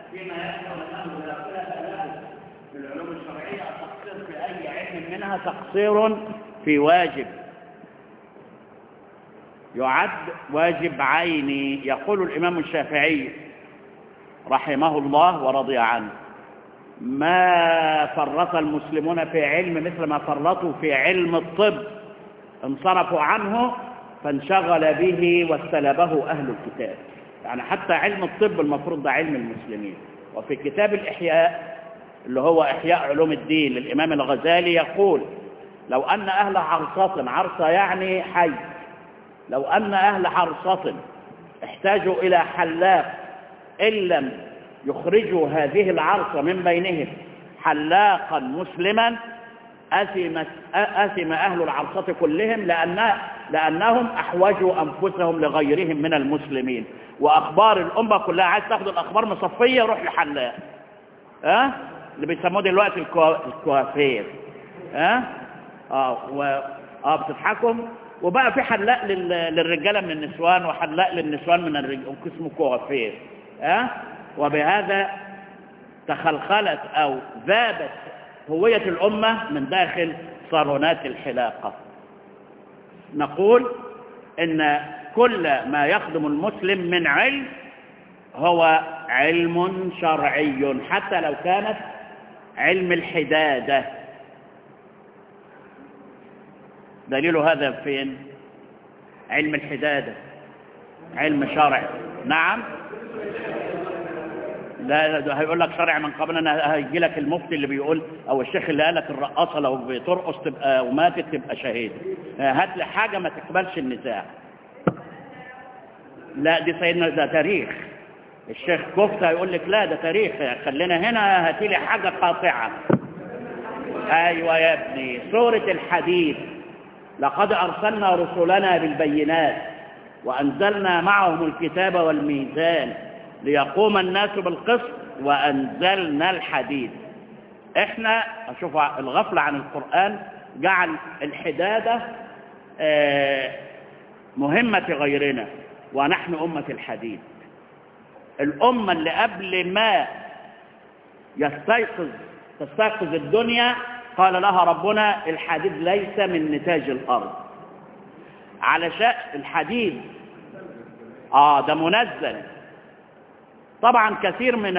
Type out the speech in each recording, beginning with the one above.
فيما يحصل أنه لا خلاف له في العلوم الشرعية التقصير في أي علم منها تقصير في واجب يعد واجب عيني يقول الإمام الشافعي رحمه الله ورضي عنه ما فرط المسلمون في علم مثل ما فرطوا في علم الطب انصرفوا عنه فانشغل به واستلبه أهل الكتاب يعني حتى علم الطب المفروض ده علم المسلمين وفي كتاب الإحياء اللي هو إحياء علوم الدين للإمام الغزالي يقول لو أن أهل عرصة عرصة يعني حي لو أن أهل عرصة احتاجوا إلى حلاق إن لم يخرجوا هذه العرصة من بينهم حلاقا مسلما أثم, أثم أهل العرصة كلهم لأن لأنهم أحوجوا أنفسهم لغيرهم من المسلمين وأخبار الأمة كلها عايز تاخد الأخبار مصفية روح لحلاق ها أه؟ اللي بيسموه دلوقتي الكوافير ها أه؟ اه و... اه بتضحكم وبقى في حلاق لل... للرجاله من النسوان وحلاق للنسوان من الرجال اسمه كوافير ها أه؟ وبهذا تخلخلت او ذابت هويه الامه من داخل صالونات الحلاقه نقول ان كل ما يخدم المسلم من علم هو علم شرعي حتى لو كانت علم الحدادة دليل هذا فين علم الحدادة علم شرع نعم لا ده هيقول لك شرع من قبل انا هيجي لك المفتي اللي بيقول او الشيخ اللي قال لك الرقاصه لو بترقص تبقى وماتت تبقى شهيد هات لي حاجه ما تقبلش النزاع لا دي سيدنا ده تاريخ الشيخ كفتة يقول لك لا ده تاريخ خلينا هنا هاتي لي حاجة قاطعة أيوة يا ابني سورة الحديد لقد أرسلنا رسلنا بالبينات وأنزلنا معهم الكتاب والميزان ليقوم الناس بالقسط وأنزلنا الحديد احنا اشوف الغفلة عن القرآن جعل الحدادة مهمة غيرنا ونحن أمة الحديد الأمة اللي قبل ما يستيقظ تستيقظ الدنيا قال لها ربنا الحديد ليس من نتاج الأرض علشان الحديد آه ده منزل طبعا كثير من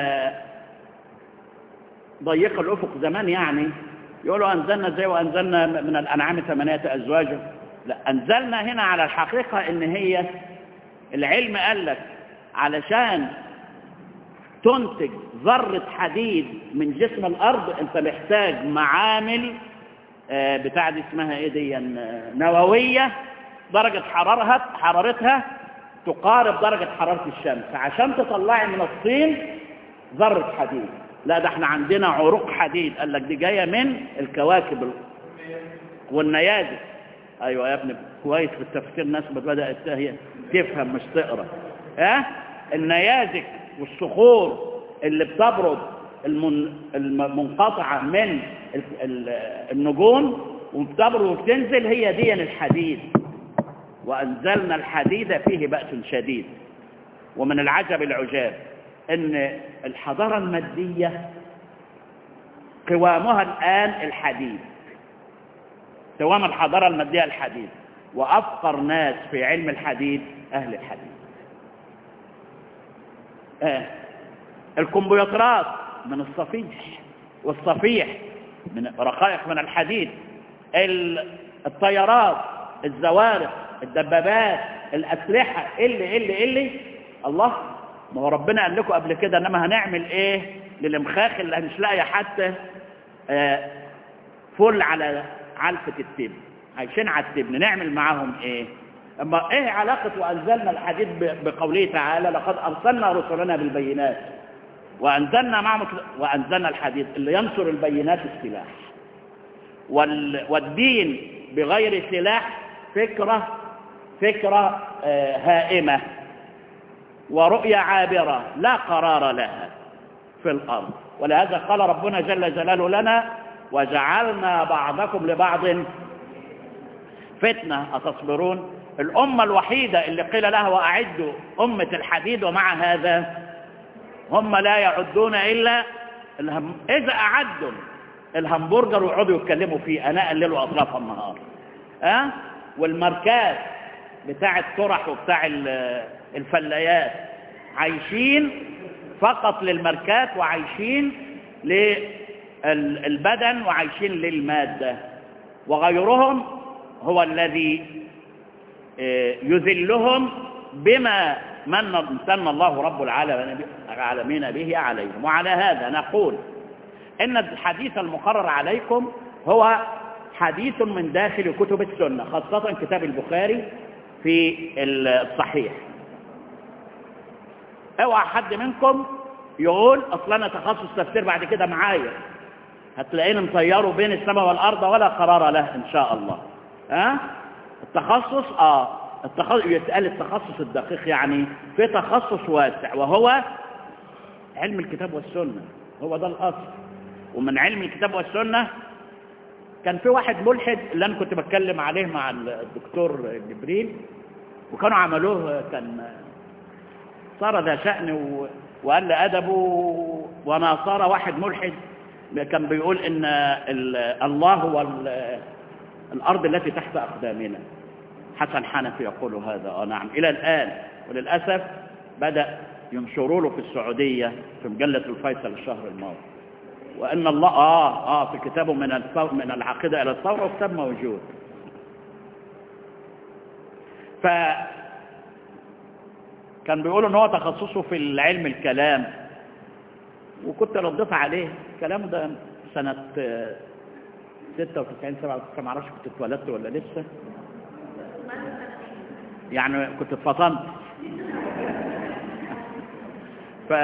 ضيق الأفق زمان يعني يقولوا أنزلنا زي وأنزلنا من الأنعام ثمانية أزواج لا أنزلنا هنا على الحقيقة إن هي العلم قال لك علشان تنتج ذرة حديد من جسم الأرض أنت محتاج معامل بتاع دي اسمها ايه دي نووية درجة حرارها حرارتها تقارب درجة حرارة الشمس عشان تطلعي من الصين ذرة حديد لا ده احنا عندنا عروق حديد قال لك دي جاية من الكواكب والنيازك ايوه يا ابني كويس في التفكير الناس بدأت تفهم مش تقرا ها أه؟ النيازك والصخور اللي بتبرد المن... المنقطعة من النجوم وبتبرد وبتنزل هي دي الحديد وأنزلنا الحديد فيه بأس شديد ومن العجب العجاب أن الحضارة المادية قوامها الآن الحديد قوام الحضارة المادية الحديد وأفقر ناس في علم الحديد أهل الحديد آه. الكمبيوترات من الصفيح والصفيح من رقائق من الحديد الطيارات الزوارق الدبابات الأسلحة اللي اللي اللي الله ما هو ربنا قال لكم قبل كده انما هنعمل ايه للمخاخ اللي مش لاقيه حتى آه فل على علفة التبن عايشين على التبن نعمل معاهم ايه اما ايه علاقة وانزلنا الحديد بقوله تعالى لقد ارسلنا رسلنا بالبينات وانزلنا معهم وانزلنا الحديد اللي ينصر البينات السلاح وال... والدين بغير سلاح فكرة فكرة آه هائمة ورؤية عابرة لا قرار لها في الأرض ولهذا قال ربنا جل جلاله لنا وجعلنا بعضكم لبعض فتنة أتصبرون الأمة الوحيدة اللي قيل لها وأعدوا أمة الحديد ومع هذا هم لا يعدون إلا الهم... إذا أعدوا الهمبرجر ويقعدوا يتكلموا فيه أناء الليل وأطراف النهار أه؟ والماركات بتاع الطرح وبتاع الفلايات عايشين فقط للماركات وعايشين للبدن وعايشين للمادة وغيرهم هو الذي يذلهم بما من امتن الله رب العالمين به عليهم وعلى هذا نقول إن الحديث المقرر عليكم هو حديث من داخل كتب السنة خاصة كتاب البخاري في الصحيح اوعى حد منكم يقول اصل انا تخصص تفسير بعد كده معايا هتلاقيني مطيره بين السماء والارض ولا قرار له ان شاء الله ها أه؟ التخصص اه التخصص يتقال التخصص الدقيق يعني في تخصص واسع وهو علم الكتاب والسنة هو ده الأصل ومن علم الكتاب والسنة كان في واحد ملحد اللي أنا كنت بتكلم عليه مع الدكتور جبريل وكانوا عملوه كان صار ذا شأن و... وقال أدبه وناصر واحد ملحد كان بيقول إن ال... الله هو ال... الأرض التي تحت أقدامنا حسن حنفي يقول هذا آه نعم إلى الآن وللأسف بدأ ينشروا له في السعودية في مجلة الفيصل الشهر الماضي وأن الله آه آه في كتابه من الثور من العقيدة إلى الثورة وكتاب موجود ف كان بيقولوا ان هو تخصصه في العلم الكلام وكنت رديت عليه الكلام ده سنة 96 97 ما اعرفش كنت اتولدت ولا لسه يعني كنت اتفطنت ف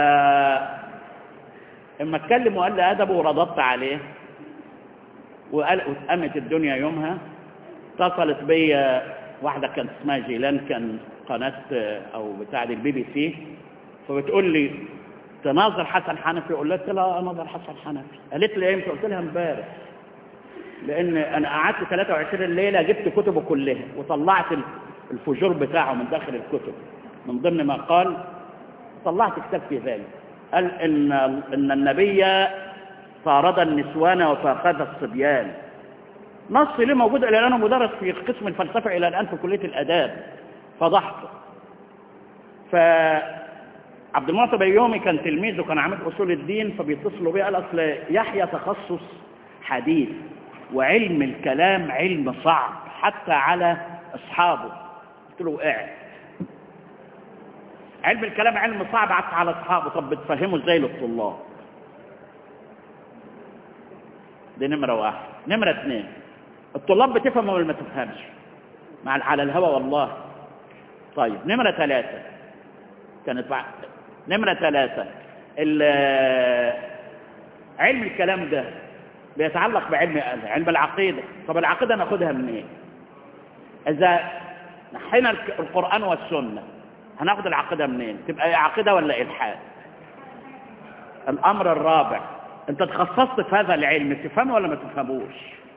اما اتكلم وقال لي ادبه ورددت عليه وقال واتقامت الدنيا يومها اتصلت بيا واحده كانت اسمها جيلان كان قناه او بتاع البي بي سي فبتقول لي تناظر حسن حنفي قلت لها اناظر حسن حنفي قالت لي امتى قلت لها امبارح لان انا قعدت 23 ليله جبت كتبه كلها وطلعت الفجور بتاعه من داخل الكتب من ضمن ما قال طلعت كتاب في ذلك قال ان ان النبي طارد النسوان وفاقد الصبيان نص ليه موجود الى الان مدرس في قسم الفلسفه الى الان في كليه الاداب فضحته ف عبد المعطي بيومي كان تلميذه كان عامل اصول الدين فبيتصلوا بيه قال اصل يحيى تخصص حديث وعلم الكلام علم صعب حتى على اصحابه قلت له وقعت علم الكلام علم صعب حتى على اصحابه طب بتفهمه ازاي للطلاب دي نمره واحد نمره اثنين الطلاب بتفهم ولا ما تفهمش مع على الهوى والله طيب نمره ثلاثه كانت بعد نمرة ثلاثة علم الكلام ده بيتعلق بعلم علم العقيدة طب العقيدة ناخدها منين إيه؟ إذا نحينا القرآن والسنة هناخد العقيدة منين تبقى عقيدة ولا إلحاد الأمر الرابع أنت تخصصت في هذا العلم تفهمه ولا ما تفهموش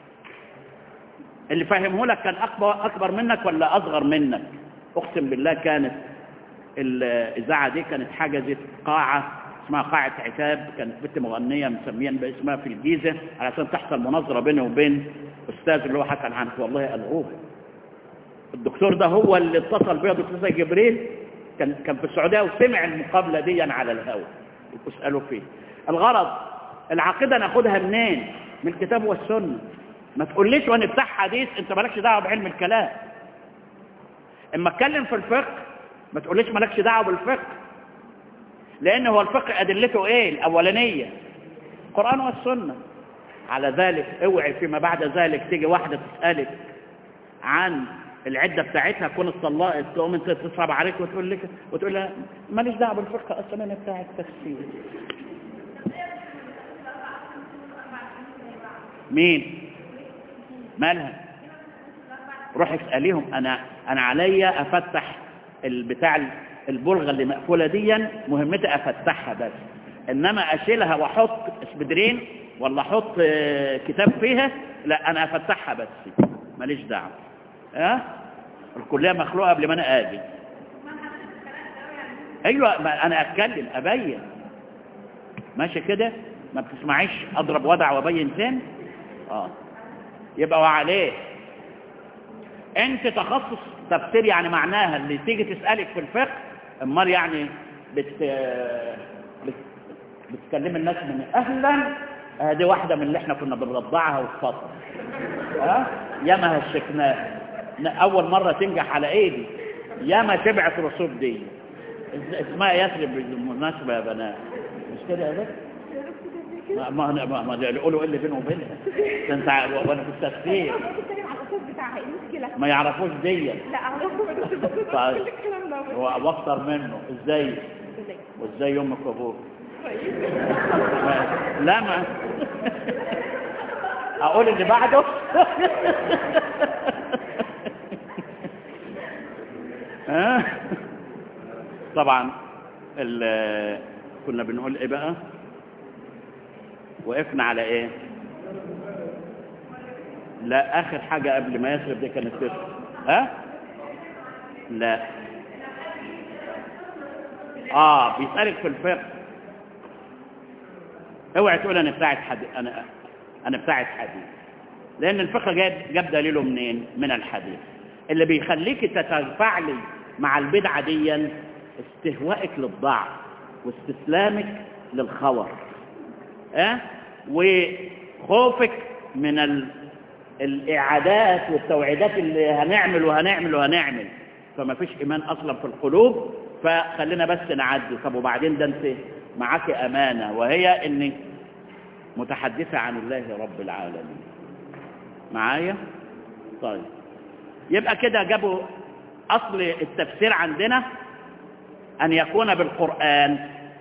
اللي فهمه لك كان أكبر, أكبر منك ولا أصغر منك أقسم بالله كانت الإذاعة دي كانت حجزت قاعة اسمها قاعة عتاب كانت بنت مغنية مسميا باسمها في الجيزة علشان تحصل مناظرة بيني وبين أستاذ اللي هو حسن عنك والله ألغوها الدكتور ده هو اللي اتصل بيا دكتور جبريل كان كان في السعودية وسمع المقابلة دي على الهواء واسألوا فيه الغرض العقيدة ناخدها منين من الكتاب والسنة ما تقوليش وانا بتاع حديث انت مالكش دعوة بعلم الكلام اما اتكلم في الفقه ما تقوليش مالكش دعوه بالفقه لان هو الفقه ادلته ايه الاولانيه القران والسنه على ذلك اوعي فيما بعد ذلك تيجي واحده تسالك عن العده بتاعتها تكون اتطلقت تقوم انت تصعب عليك وتقول لك وتقول لها ماليش دعوه بالفقه اصلا انا بتاع التفسير مين مالها روح اساليهم انا انا عليا افتح البتاع البلغة اللي مقفولة دي مهمتي افتحها بس انما اشيلها واحط اسبدرين ولا احط كتاب فيها لا انا افتحها بس ماليش دعوه ها أه؟ الكليه مخلوقه قبل ما انا اجي ايوه ما انا اتكلم ابين ماشي كده ما بتسمعيش اضرب ودع وبين تاني اه يبقى وعليه انت تخصص تفسير يعني معناها اللي تيجي تسألك في الفقه امال يعني بت... بت... بتكلم الناس من اهلا هذه واحدة من اللي احنا كنا بنرضعها والفصل ها ياما هشكناها اول مرة تنجح على ايدي ياما تبعت رسوب دي اسمها يثرب بالمناسبة يا بنات مش كده يا بنت ما ما ما, ما يقولوا ايه اللي بينه وبينها ده انت وانا في التفسير بتتكلم على الاساس بتاعها ايه المشكله ما يعرفوش دي لا اعرفه بس بس طيب. كل الكلام ده هو واكتر منه ازاي وازاي امك وابوك ما- لا ما اقول اللي بعده ها؟ طبعا ال- كنا بنقول ايه بقى وقفنا على ايه لا اخر حاجة قبل ما يسرب دي كانت تسرب ها لا اه بيسألك في الفقه اوعي تقول انا بتاعت حديث انا انا بتاعت حديث لان الفقه جاب جاب دليله منين من الحديث اللي بيخليك تتفاعلي مع البدعه دي استهوائك للضعف واستسلامك للخور اه وخوفك من ال... الاعادات والتوعيدات اللي هنعمل وهنعمل وهنعمل فما فيش ايمان اصلا في القلوب فخلينا بس نعدي طب وبعدين ده انت معاك امانه وهي انك متحدثه عن الله رب العالمين معايا طيب يبقى كده جابوا اصل التفسير عندنا ان يكون بالقران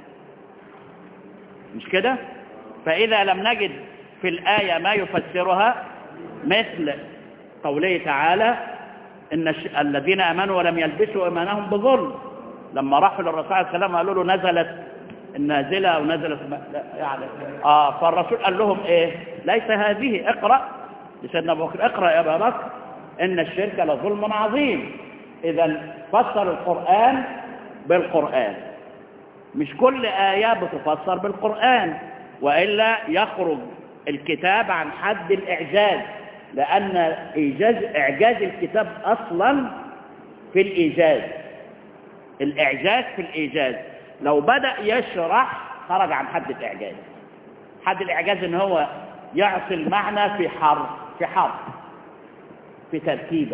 مش كده فاذا لم نجد في الايه ما يفسرها مثل قوله تعالى ان الش... الذين امنوا ولم يلبسوا ايمانهم بظلم لما راحوا للرسول عليه السلام قالوا له نزلت النازله او نزلت لا يعني اه فالرسول قال لهم ايه ليس هذه اقرا لسيدنا ابو بكر اقرا يا ابا بكر ان الشرك لظلم عظيم اذا فسر القران بالقران مش كل ايه بتفسر بالقران والا يخرج الكتاب عن حد الاعجاز لان ايجاز اعجاز الكتاب اصلا في الايجاز الاعجاز في الايجاز لو بدا يشرح خرج عن حد الاعجاز حد الاعجاز ان هو يعطي المعنى في حرف في حرف في تركيبه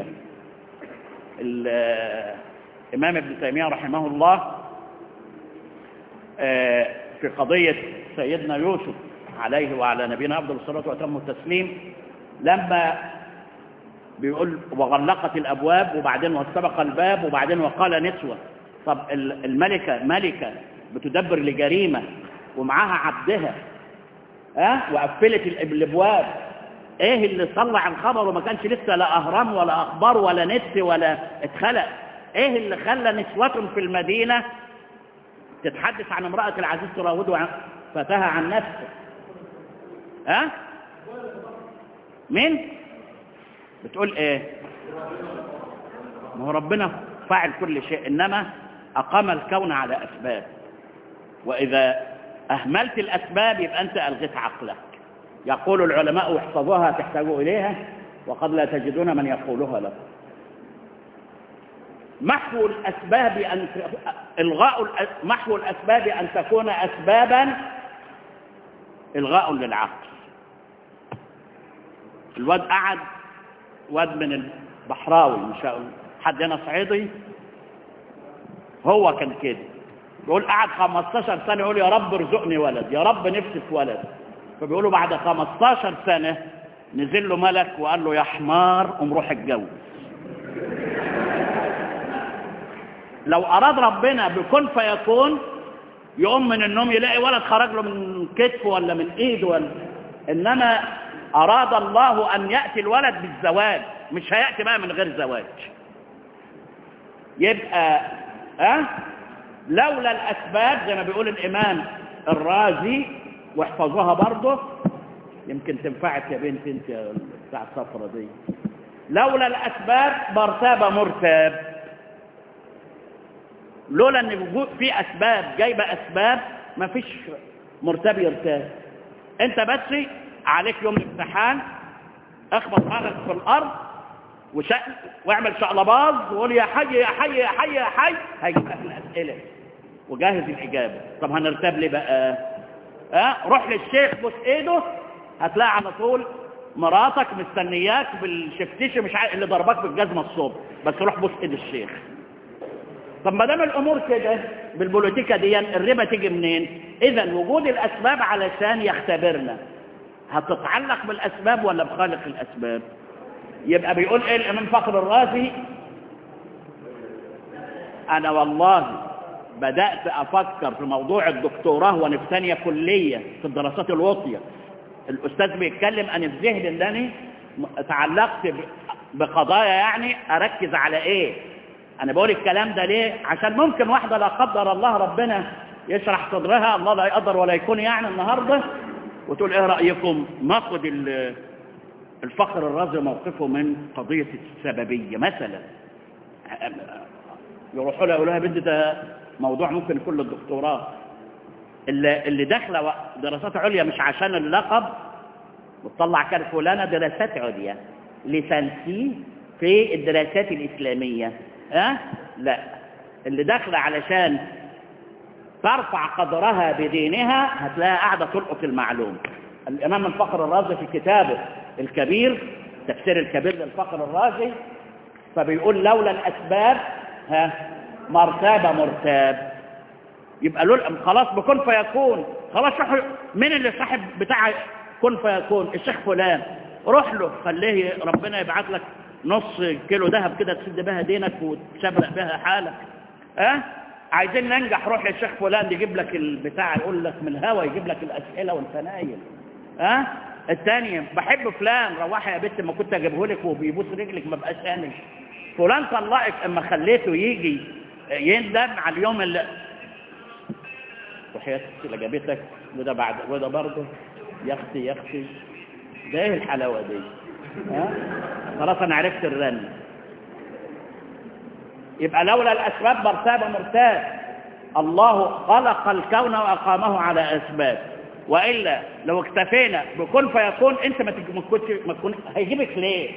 الامام ابن تيميه رحمه الله آه، في قضيه سيدنا يوسف عليه وعلى نبينا افضل الصلاه واتم التسليم لما بيقول وغلقت الابواب وبعدين واستبق الباب وبعدين وقال نسوه طب ال- الملكه ملكه بتدبر لجريمه ومعاها عبدها ها وقفلت ال- الابواب ايه اللي طلع الخبر وما كانش لسه لا اهرام ولا اخبار ولا نت ولا اتخلق ايه اللي خلى نسوة في المدينة تتحدث عن امرأة العزيز تراود عن فتاها عن نفسه ها مين بتقول ايه ما هو ربنا فاعل كل شيء انما اقام الكون على اسباب واذا اهملت الاسباب يبقى انت الغيت عقلك يقول العلماء احفظوها تحتاجوا اليها وقد لا تجدون من يقولها لكم محو الاسباب ان الغاء الأس- محو الاسباب ان تكون اسبابا الغاء للعقل الواد قعد واد من البحراوي مش هقول حد هنا صعيدي هو كان كده بيقول قعد 15 سنه يقول يا رب ارزقني ولد يا رب نفسي في ولد فبيقولوا بعد 15 سنه نزل له ملك وقال له يا حمار قوم روح اتجوز لو اراد ربنا بكن فيكون يقوم من النوم يلاقي ولد خرج له من كتفه ولا من ايده ولا انما اراد الله ان ياتي الولد بالزواج مش هياتي بقى من غير زواج يبقى ها أه؟ لولا الاسباب زي ما بيقول الامام الرازي واحفظوها برضه يمكن تنفعك يا بنت انت يا بتاع الصفرة دي لولا الاسباب مرتاب مرتاب لولا ان وجود في اسباب جايبه اسباب ما فيش مرتاب يرتاب انت بس عليك يوم الامتحان اخبط راسك في الارض وشق واعمل شقلباز وقول يا حي يا حي يا حي يا حي هيجيب لك الاسئله وجهز الاجابه طب هنرتاب ليه بقى ها روح للشيخ بوس ايده هتلاقي على طول مراتك مستنياك بالشفتيش مش عارف اللي ضربك بالجزمه الصبح بس روح بوس ايد الشيخ طب ما دام الامور كده بالبوليتيكا دي الربا تيجي منين اذا وجود الاسباب علشان يختبرنا هتتعلق بالاسباب ولا بخالق الاسباب يبقى بيقول ايه الامام فخر الرازي انا والله بدات افكر في موضوع الدكتوراه وانا في ثانيه كليه في الدراسات الوطيه الاستاذ بيتكلم انا في ذهني ان انا تعلقت بقضايا يعني اركز على ايه انا بقول الكلام ده ليه عشان ممكن واحده لا قدر الله ربنا يشرح صدرها الله لا يقدر ولا يكون يعني النهارده وتقول ايه رايكم ناخد الفخر الرازي موقفه من قضيه السببيه مثلا يروحوا لها يقولوا لها بنت ده موضوع ممكن يكون للدكتوراه اللي اللي داخله دراسات عليا مش عشان اللقب وتطلع كان فلانه دراسات عليا لسانسي في الدراسات الاسلاميه ها أه؟ لا اللي داخله علشان ترفع قدرها بدينها هتلاقيها قاعده تلقط المعلوم الامام الفخر الرازي في كتابه الكبير تفسير الكبير للفخر الرازي فبيقول لولا الاسباب ها مرتاب مرتاب يبقى له خلاص بكون فيكون خلاص روح مين اللي صاحب بتاع كن فيكون الشيخ فلان روح له خليه ربنا يبعت لك نص كيلو ذهب كده تسد بها دينك وتشبرق بها حالك ها أه؟ عايزين ننجح روح للشيخ فلان يجيب لك البتاع يقول لك من الهوا يجيب لك الاسئله وانت نايم ها أه؟ الثاني بحب فلان روحي يا بنت ما كنت اجيبه لك وبيبوس رجلك ما بقاش انش فلان طلقك اما خليته يجي يندم على اليوم اللي وحياتك اللي جابتك وده بعد وده برضه يا اختي يا اختي ده ايه الحلاوه دي ها خلاص انا عرفت الرن يبقى لولا الاسباب مرتاب مرتاب الله خلق الكون واقامه على اسباب والا لو اكتفينا بكن فيكون انت ما تكونش ما تكون هيجيبك ليه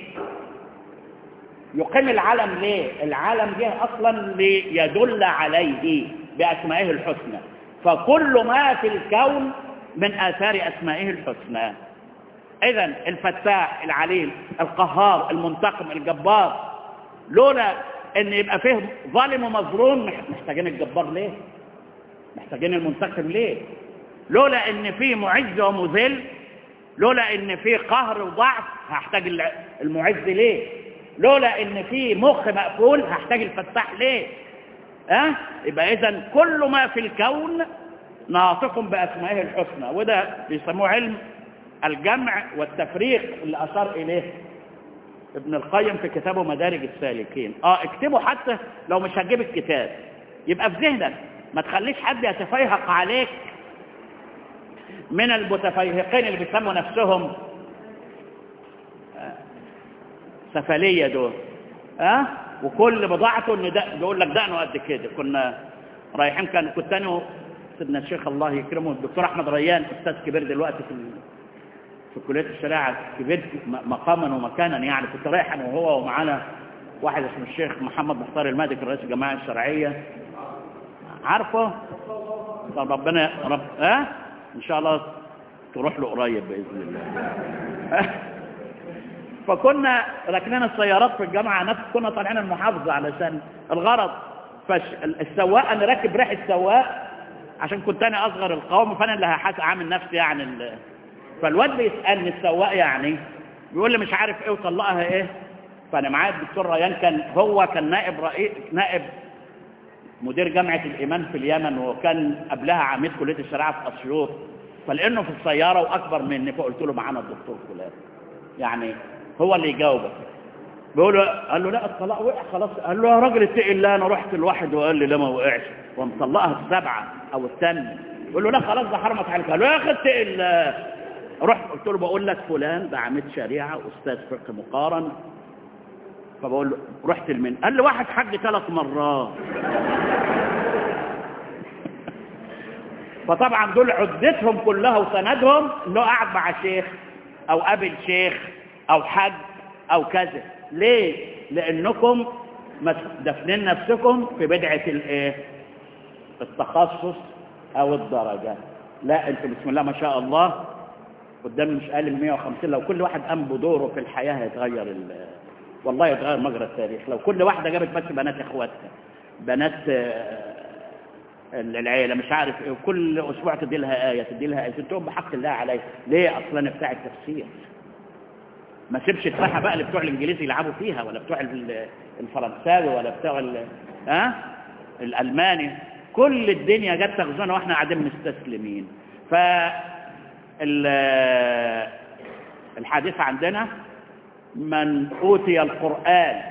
يقيم العالم ليه العالم جه اصلا ليدل عليه باسمائه الحسنى فكل ما في الكون من آثار أسمائه الحسنى إذا الفتاح العليم القهار المنتقم الجبار لولا أن يبقى فيه ظالم ومظلوم محتاجين الجبار ليه محتاجين المنتقم ليه لولا أن فيه معز ومذل لولا أن فيه قهر وضعف هحتاج المعز ليه لولا أن فيه مخ مقفول هحتاج الفتاح ليه أه؟ يبقى إذا كل ما في الكون ناطق بأسمائه الحسنى وده بيسموه علم الجمع والتفريق اللي أشار إليه ابن القيم في كتابه مدارج السالكين اه اكتبه حتى لو مش هتجيب الكتاب يبقى في ذهنك ما تخليش حد يتفيهق عليك من المتفيهقين اللي بيسموا نفسهم سفلية دول اه وكل بضاعته ان ده بيقول لك دقنه قد كده كنا رايحين كان كنت انا سيدنا الشيخ الله يكرمه الدكتور احمد ريان استاذ كبير دلوقتي في في كليه الشريعه كبير مقاما ومكانا يعني كنت رايح انا وهو ومعانا واحد اسمه الشيخ محمد مختار المالك رئيس الجماعه الشرعيه عارفه طب ربنا رب ها أه؟ ان شاء الله تروح له قريب باذن الله فكنا راكنين السيارات في الجامعه نفس كنا طالعين المحافظه علشان الغرض فالسواق انا راكب ريح السواق عشان كنت انا اصغر القوم فانا اللي هحاسب عامل نفسي يعني ال... فالواد بيسالني السواق يعني بيقول لي مش عارف ايه وطلقها ايه فانا معايا الدكتور ريان كان هو كان نائب رئيس نائب مدير جامعه الايمان في اليمن وكان قبلها عميد كليه الشريعه في اسيوط فلانه في السياره واكبر مني فقلت له معانا الدكتور فلان يعني هو اللي يجاوبك بيقول له قال له لا الطلاق وقع خلاص قال له يا راجل اتقي الله انا رحت الواحد وقال لي لا ما وقعش ومطلقها السبعه او الثامنه يقول له لا خلاص ده حرمت عليك قال له يا اخي اتقي الله رحت قلت له بقول لك فلان ده عميد شريعه استاذ فقه مقارن فبقول له رحت لمين قال لي واحد حج ثلاث مرات فطبعا دول عدتهم كلها وسندهم انه قاعد مع شيخ او قابل شيخ او حج او كذا ليه لانكم دفنين نفسكم في بدعه الايه التخصص او الدرجه لا انتوا بسم الله ما شاء الله قدام مش اقل من 150 لو كل واحد قام بدوره في الحياه هيتغير ال والله يتغير مجرى التاريخ لو كل واحده جابت بس بنات اخواتها بنات العيله مش عارف ايه وكل اسبوع تدي لها ايه تدي لها ايه تقوم بحق الله عليها ليه اصلا بتاع التفسير ما سيبش الساحه بقى اللي بتوع الانجليزي يلعبوا فيها ولا بتوع الفرنساوي ولا بتوع ال... ها الالماني كل الدنيا جت تغزونا واحنا قاعدين مستسلمين ف الحادثه عندنا من اوتي القران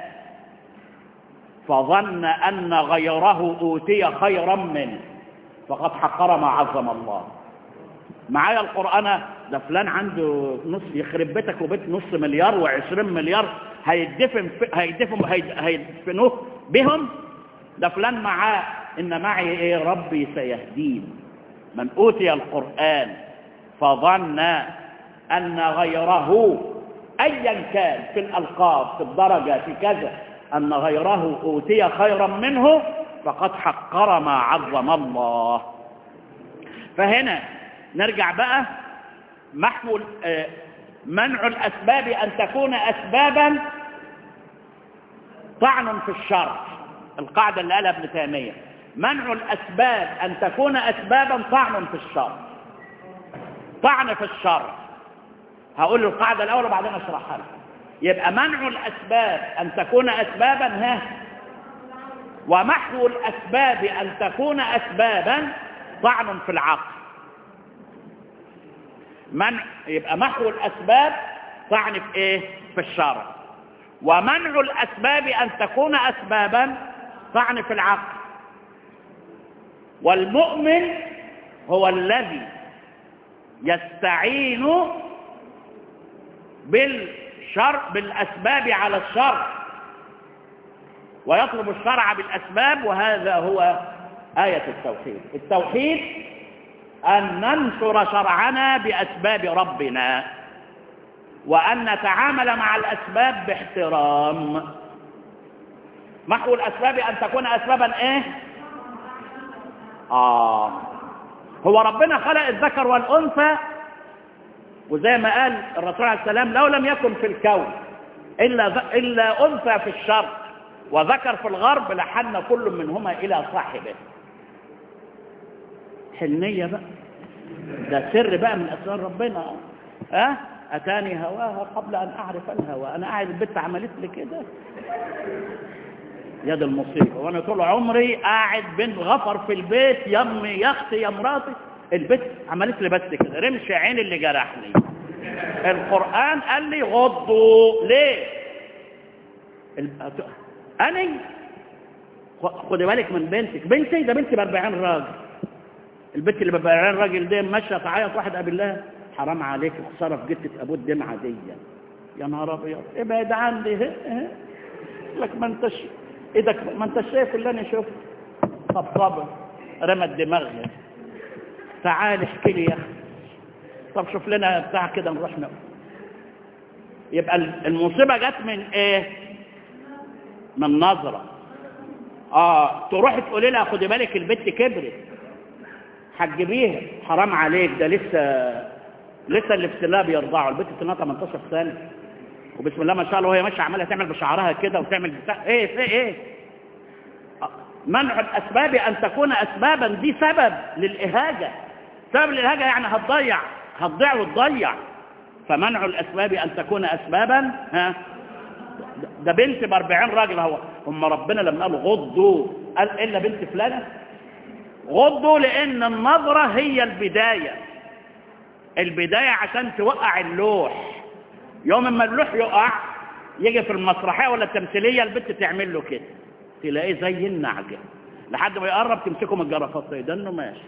فظن ان غيره اوتي خيرا منه فقد حقر ما عظم الله معايا القرآن ده فلان عنده نص يخرب بيتك وبيت نص مليار وعشرين مليار هيدفن هيدفن هيدفنوه بهم ده فلان معاه إن معي إيه ربي سيهدين من أوتي القرآن فظن أن غيره أيا كان في الألقاب في الدرجة في كذا أن غيره أوتي خيرا منه فقد حقر ما عظم الله فهنا نرجع بقى محو منع الأسباب أن تكون أسبابا طعن في الشرع القاعدة اللي قالها ابن تيمية منع الأسباب أن تكون أسبابا طعن في الشرع طعن في الشرع هقول القاعدة الأولى وبعدين أشرحها لك يبقى منع الأسباب أن تكون أسبابا ها ومحو الأسباب أن تكون أسبابا طعن في العقل منع يبقى محو الأسباب طعن في إيه في الشرع ومنع الأسباب أن تكون أسبابا طعن في العقل والمؤمن هو الذي يستعين بالشرع بالأسباب على الشرع ويطلب الشرع بالأسباب وهذا هو آية التوحيد التوحيد أن ننشر شرعنا بأسباب ربنا وأن نتعامل مع الأسباب باحترام محو الأسباب أن تكون أسبابا إيه؟ آه هو ربنا خلق الذكر والأنثى وزي ما قال الرسول عليه السلام لو لم يكن في الكون إلا, إلا أنثى في الشرق وذكر في الغرب لحن كل منهما إلى صاحبه حنية بقى ده سر بقى من أسرار ربنا ها أه؟ أتاني هواها قبل أن أعرف الهوى أنا قاعد البت عملت لي كده يد المصيبة وأنا طول عمري قاعد بين غفر في البيت يمي يا أختي يا مراتي البت عملت لي بس كده رمش عين اللي جرحني القرآن قال لي غضوا ليه أنا خدي بالك من بنتك بنتي ده بنتي ب 40 راجل البنت اللي ب 40 راجل دي ماشيه تعيط واحد قبل الله حرام عليك خساره في جثه ابوه الدمعه دي يا نهار ابيض ابعد عني لك ما انتش ايدك ما انتش شايف اللي انا شفته طب صبر رمت دماغها تعال احكي لي يا اخي طب شوف لنا بتاع كده نروح نقول يبقى المصيبه جت من ايه من نظره اه تروح تقولي لها خدي بالك البت كبرت هتجيبيها حرام عليك ده لسه لسه اللي في سنها بيرضعوا البت سنها 18 سنه وبسم الله ما شاء الله وهي ماشيه عماله تعمل بشعرها كده وتعمل بتاع ايه في ايه منع الاسباب ان تكون اسبابا دي سبب للاهاجه سبب للاهاجه يعني هتضيع هتضيع وتضيع فمنع الاسباب ان تكون اسبابا ها ده بنت ب 40 راجل اهو هم ربنا لما قال غضوا قال الا بنت فلانه غضوا لان النظره هي البدايه البدايه عشان توقع اللوح يوم ما اللوح يقع يجي في المسرحيه ولا التمثيليه البنت تعمل له كده تلاقيه زي النعجه لحد ما يقرب تمسكه من الجرافات ده انه ماشي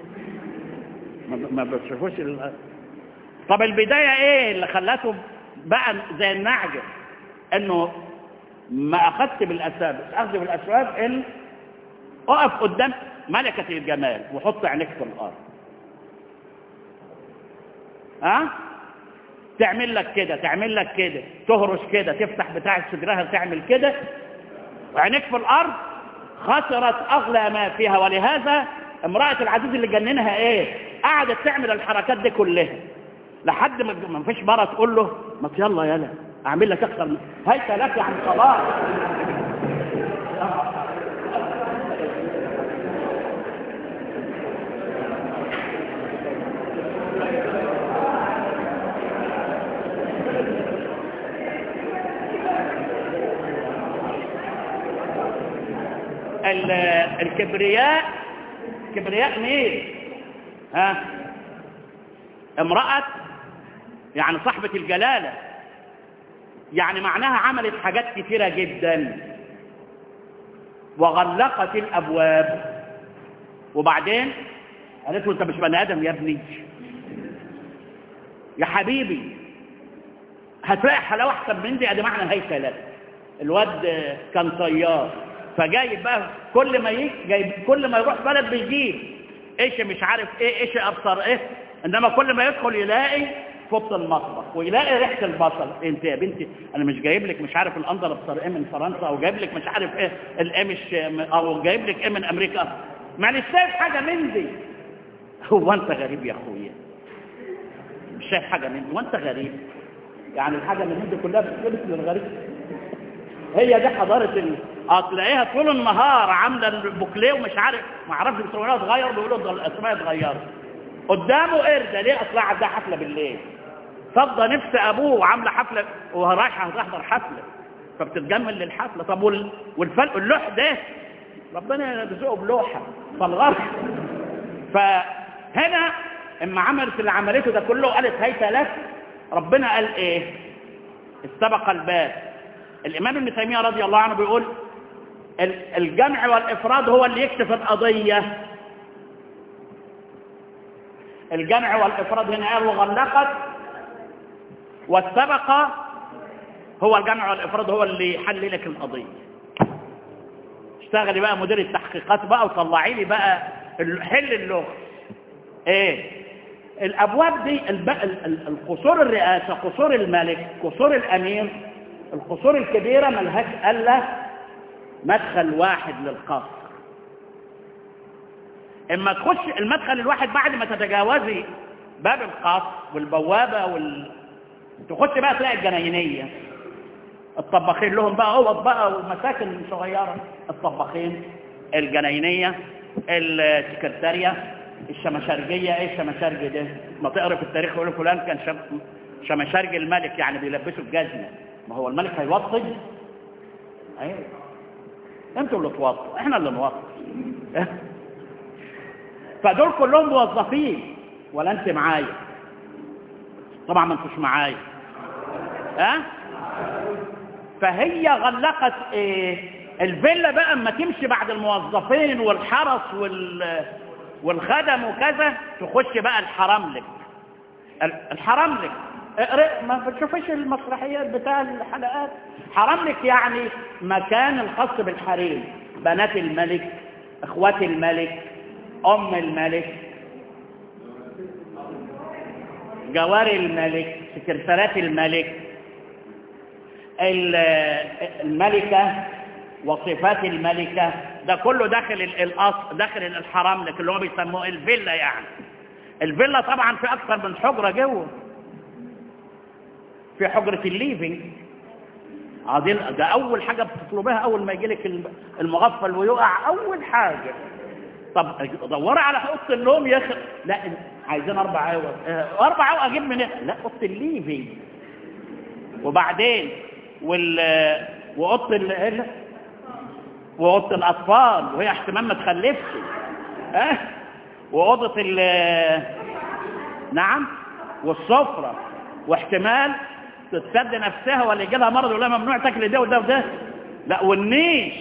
ما بتشوفوش ال... طب البدايه ايه اللي خلته بقى زي النعجه انه ما اخذت بالاسباب اخذ بالاسباب ان اقف قدام ملكه الجمال وحط عينيك في الارض ها تعمل لك كده تعمل لك كده تهرش كده تفتح بتاع صدرها تعمل كده وعينيك في الارض خسرت اغلى ما فيها ولهذا امرأة العزيز اللي جننها ايه قعدت تعمل الحركات دي كلها لحد ما ما فيش مرة تقول له ما يلا يلا اعمل لك اكثر من هيك لك عن خلاص ال- الكبرياء كبرياء مين ها امرأة يعني صاحبة الجلالة يعني معناها عملت حاجات كثيرة جدا وغلقت الأبواب وبعدين قالت له انت مش بني ادم يا ابني يا حبيبي هتلاقي حلاوه احسن من دي ادي معنى هيكلات الواد كان طيار فجايب بقى كل ما يجي جايب كل ما يروح بلد بيجيب ايش مش عارف ايه ايش ابصر ايه انما كل ما يدخل يلاقي فوط المطبخ ويلاقي ريحه البصل انت يا بنتي انا مش جايب لك مش عارف الاندر ابصر ايه من فرنسا او جايب لك مش عارف ايه القمش او جايب لك ايه من امريكا ما مش شايف حاجه من دي هو انت غريب يا اخويا مش شايف حاجه من دي وانت غريب يعني الحاجه اللي من دي كلها بتلبس للغريب هي دي حضاره ال... اه تلاقيها طول النهار عامله البوكليه ومش عارف ما اعرفش مسويها اتغير بيقولوا ده الاسماء اتغيرت قدامه قرده ليه اصلا عندها حفله بالليل فضى نفس ابوه وعامله حفله ورايحه هتحضر حفله فبتتجمل للحفله طب وال... والفلق اللوح ده ربنا يرزقه بلوحه فالغرب فهنا اما عملت اللي عملته ده كله قالت هيت لك ربنا قال ايه استبق الباب الامام ابن تيميه رضي الله عنه بيقول الجمع والافراد هو اللي يكشف القضيه الجمع والافراد هنا قال وغلقت والسبق هو الجمع والافراد هو اللي يحل لك القضيه اشتغلي بقى مدير التحقيقات بقى وطلعي لي بقى حل اللغه ايه الابواب دي القصور الرئاسه قصور الملك قصور الامير القصور الكبيره ملهاش الا مدخل واحد للقصر اما تخش المدخل الواحد بعد ما تتجاوزي باب القصر والبوابه وال تخش بقى تلاقي الجناينيه الطباخين لهم بقى اوض بقى ومساكن صغيره الطباخين الجناينيه السكرتاريه الشمشرجيه ايه الشمشرجي ده ما تقرا في التاريخ يقول فلان كان شم... شمشرجي الملك يعني بيلبسوا الجزمه ما هو الملك هيوطي ايوه انتوا اللي توطوا احنا اللي نوطي فدول كلهم موظفين ولا انت معايا طبعا ما انتوش معايا ها أه؟ فهي غلقت ايه الفيلا بقى اما تمشي بعد الموظفين والحرس وال والخدم وكذا تخش بقى الحرام لك الحرام لك اقرأ ما بتشوفش المسرحيات بتاع الحلقات حرام لك يعني مكان الخاص بالحريم بنات الملك اخوات الملك ام الملك جواري الملك سكرتارات الملك الملكة وصفات الملكة ده كله داخل الأصل داخل الحرام لك اللي هو بيسموه الفيلا يعني الفيلا طبعا في أكثر من حجرة جوه في حجرة الليفينج عادين ده أول حاجة بتطلبها أول ما يجيلك المغفل ويقع أول حاجة طب دور على أوضة النوم يا أخي لا عايزين أربع عوض أربع عوض أجيب من لا أوضة الليفينج وبعدين وال وأوضة ال وأوضة الأطفال وهي احتمال ما تخلفش ها أه؟ وأوضة ال نعم والسفرة واحتمال تتسد نفسها ولا يجي لها مرض ولا ممنوع تاكل ده وده وده لا والنيش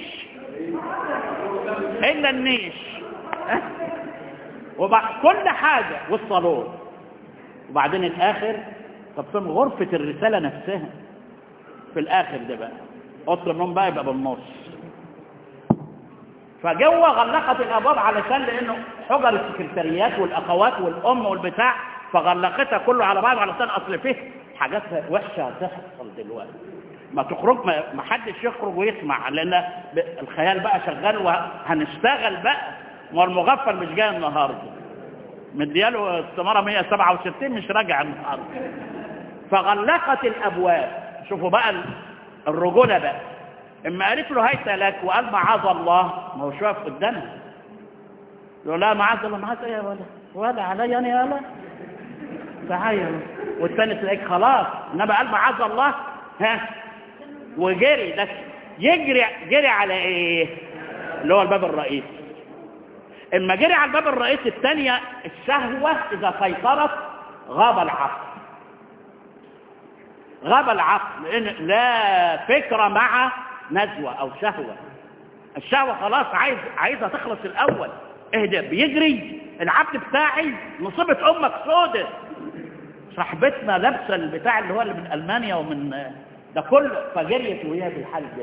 إلا النيش أه؟ وبعد كل حاجة والصالون وبعدين الآخر طب ثم غرفة الرسالة نفسها في الآخر ده بقى أوضة النوم بقى يبقى بالنص فجوه غلقت الابواب علشان لانه حجر السكرتاريات والاخوات والام والبتاع فغلقتها كله على بعض علشان اصل فيه حاجات وحشه هتحصل دلوقتي ما تخرج ما ما حدش يخرج ويسمع لان ب- الخيال بقى شغال وهنشتغل بقى ما هو المغفل مش جاي النهارده مدياله استماره 167 مش راجع النهارده فغلقت الابواب شوفوا بقى ال- الرجوله بقى اما قالت له هيت لك وقال معاذ الله ما هو واقف قدامها يقول لا معاذ الله معاذ ايه يا ولا ولا علي انا يا ولا تعالى والثاني تلاقيك خلاص انما قال معاذ الله ها وجري ده يجري جري على ايه اللي هو الباب الرئيسي اما جري على الباب الرئيسي الثانيه الشهوه اذا سيطرت غاب العقل غاب العقل لان لا فكره مع نزوه او شهوه الشهوه خلاص عايز عايزها تخلص الاول اهدى بيجري العبد بتاعي مصيبه امك سودة صاحبتنا لابسه البتاع اللي هو اللي من المانيا ومن ده كله فجريت وهي بالحال ده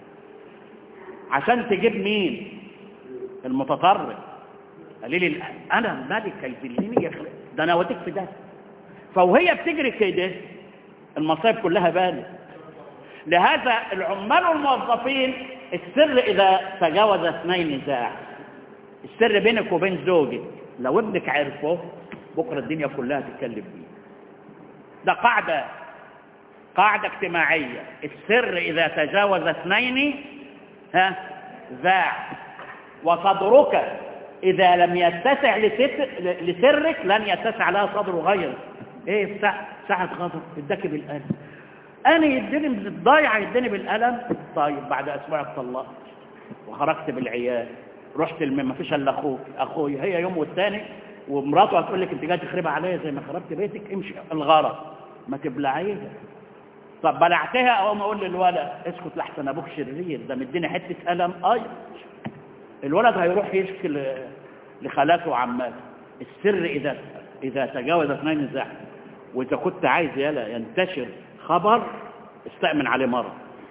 عشان تجيب مين المتطرف قال لي انا مالك يذلني يا أخي. ده انا اوديك في ده فوهي بتجري كده المصايب كلها بانت لهذا العمال والموظفين السر اذا تجاوز اثنين نزاع السر بينك وبين زوجك لو ابنك عرفه بكره الدنيا كلها تتكلم بيه ده قاعده قاعده اجتماعيه السر اذا تجاوز اثنين ها ذاع وصدرك إذا لم يتسع لست- لسرك لن يتسع لها صدر غيرك ايه ساعة, ساعة غضب اداك بالقلم انا يديني من الضايع يديني بالقلم طيب بعد اسبوع اتطلقت وخرجت بالعيال رحت الم... ما فيش الا اخوك اخوي هي يوم والتاني ومراته هتقول لك انت جاي تخربها عليا زي ما خربت بيتك امشي الغرض ما تبلعيها طب بلعتها اقوم اقول للولد اسكت لحسن ابوك شرير ده مديني حته قلم اي الولد هيروح يشكي ل- لخالاته وعماته السر اذا اذا تجاوز اثنين نزاع واذا كنت عايز يلا ينتشر خبر استأمن عليه مره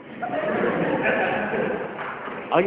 اي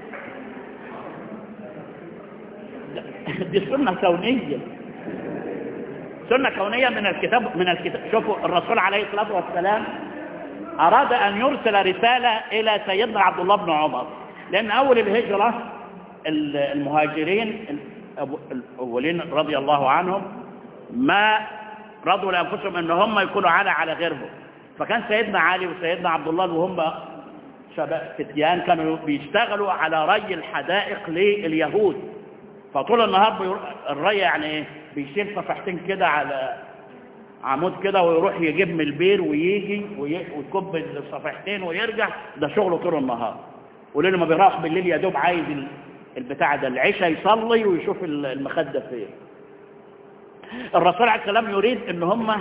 دي سنه كونيه سنة كونية من الكتاب من الكتاب شوفوا الرسول عليه الصلاة والسلام أراد أن يرسل رسالة إلى سيدنا عبد الله بن عمر لأن أول الهجرة ال- المهاجرين الأب- الأولين رضي الله عنهم ما رضوا لأنفسهم أن هم يكونوا على على غيرهم فكان سيدنا علي وسيدنا عبد الله وهم شباب فتيان كانوا بيشتغلوا على ري الحدائق لليهود فطول النهار بيروح الري يعني ايه بيشيل صفحتين كده على عمود كده ويروح يجيب من البير ويجي وي- ويكب الصفحتين ويرجع ده شغله طول النهار وليل ما بيروح بالليل يا دوب عايز ال- البتاع ده العشاء يصلي ويشوف ال- المخدة فين الرسول عليه السلام يريد ان هم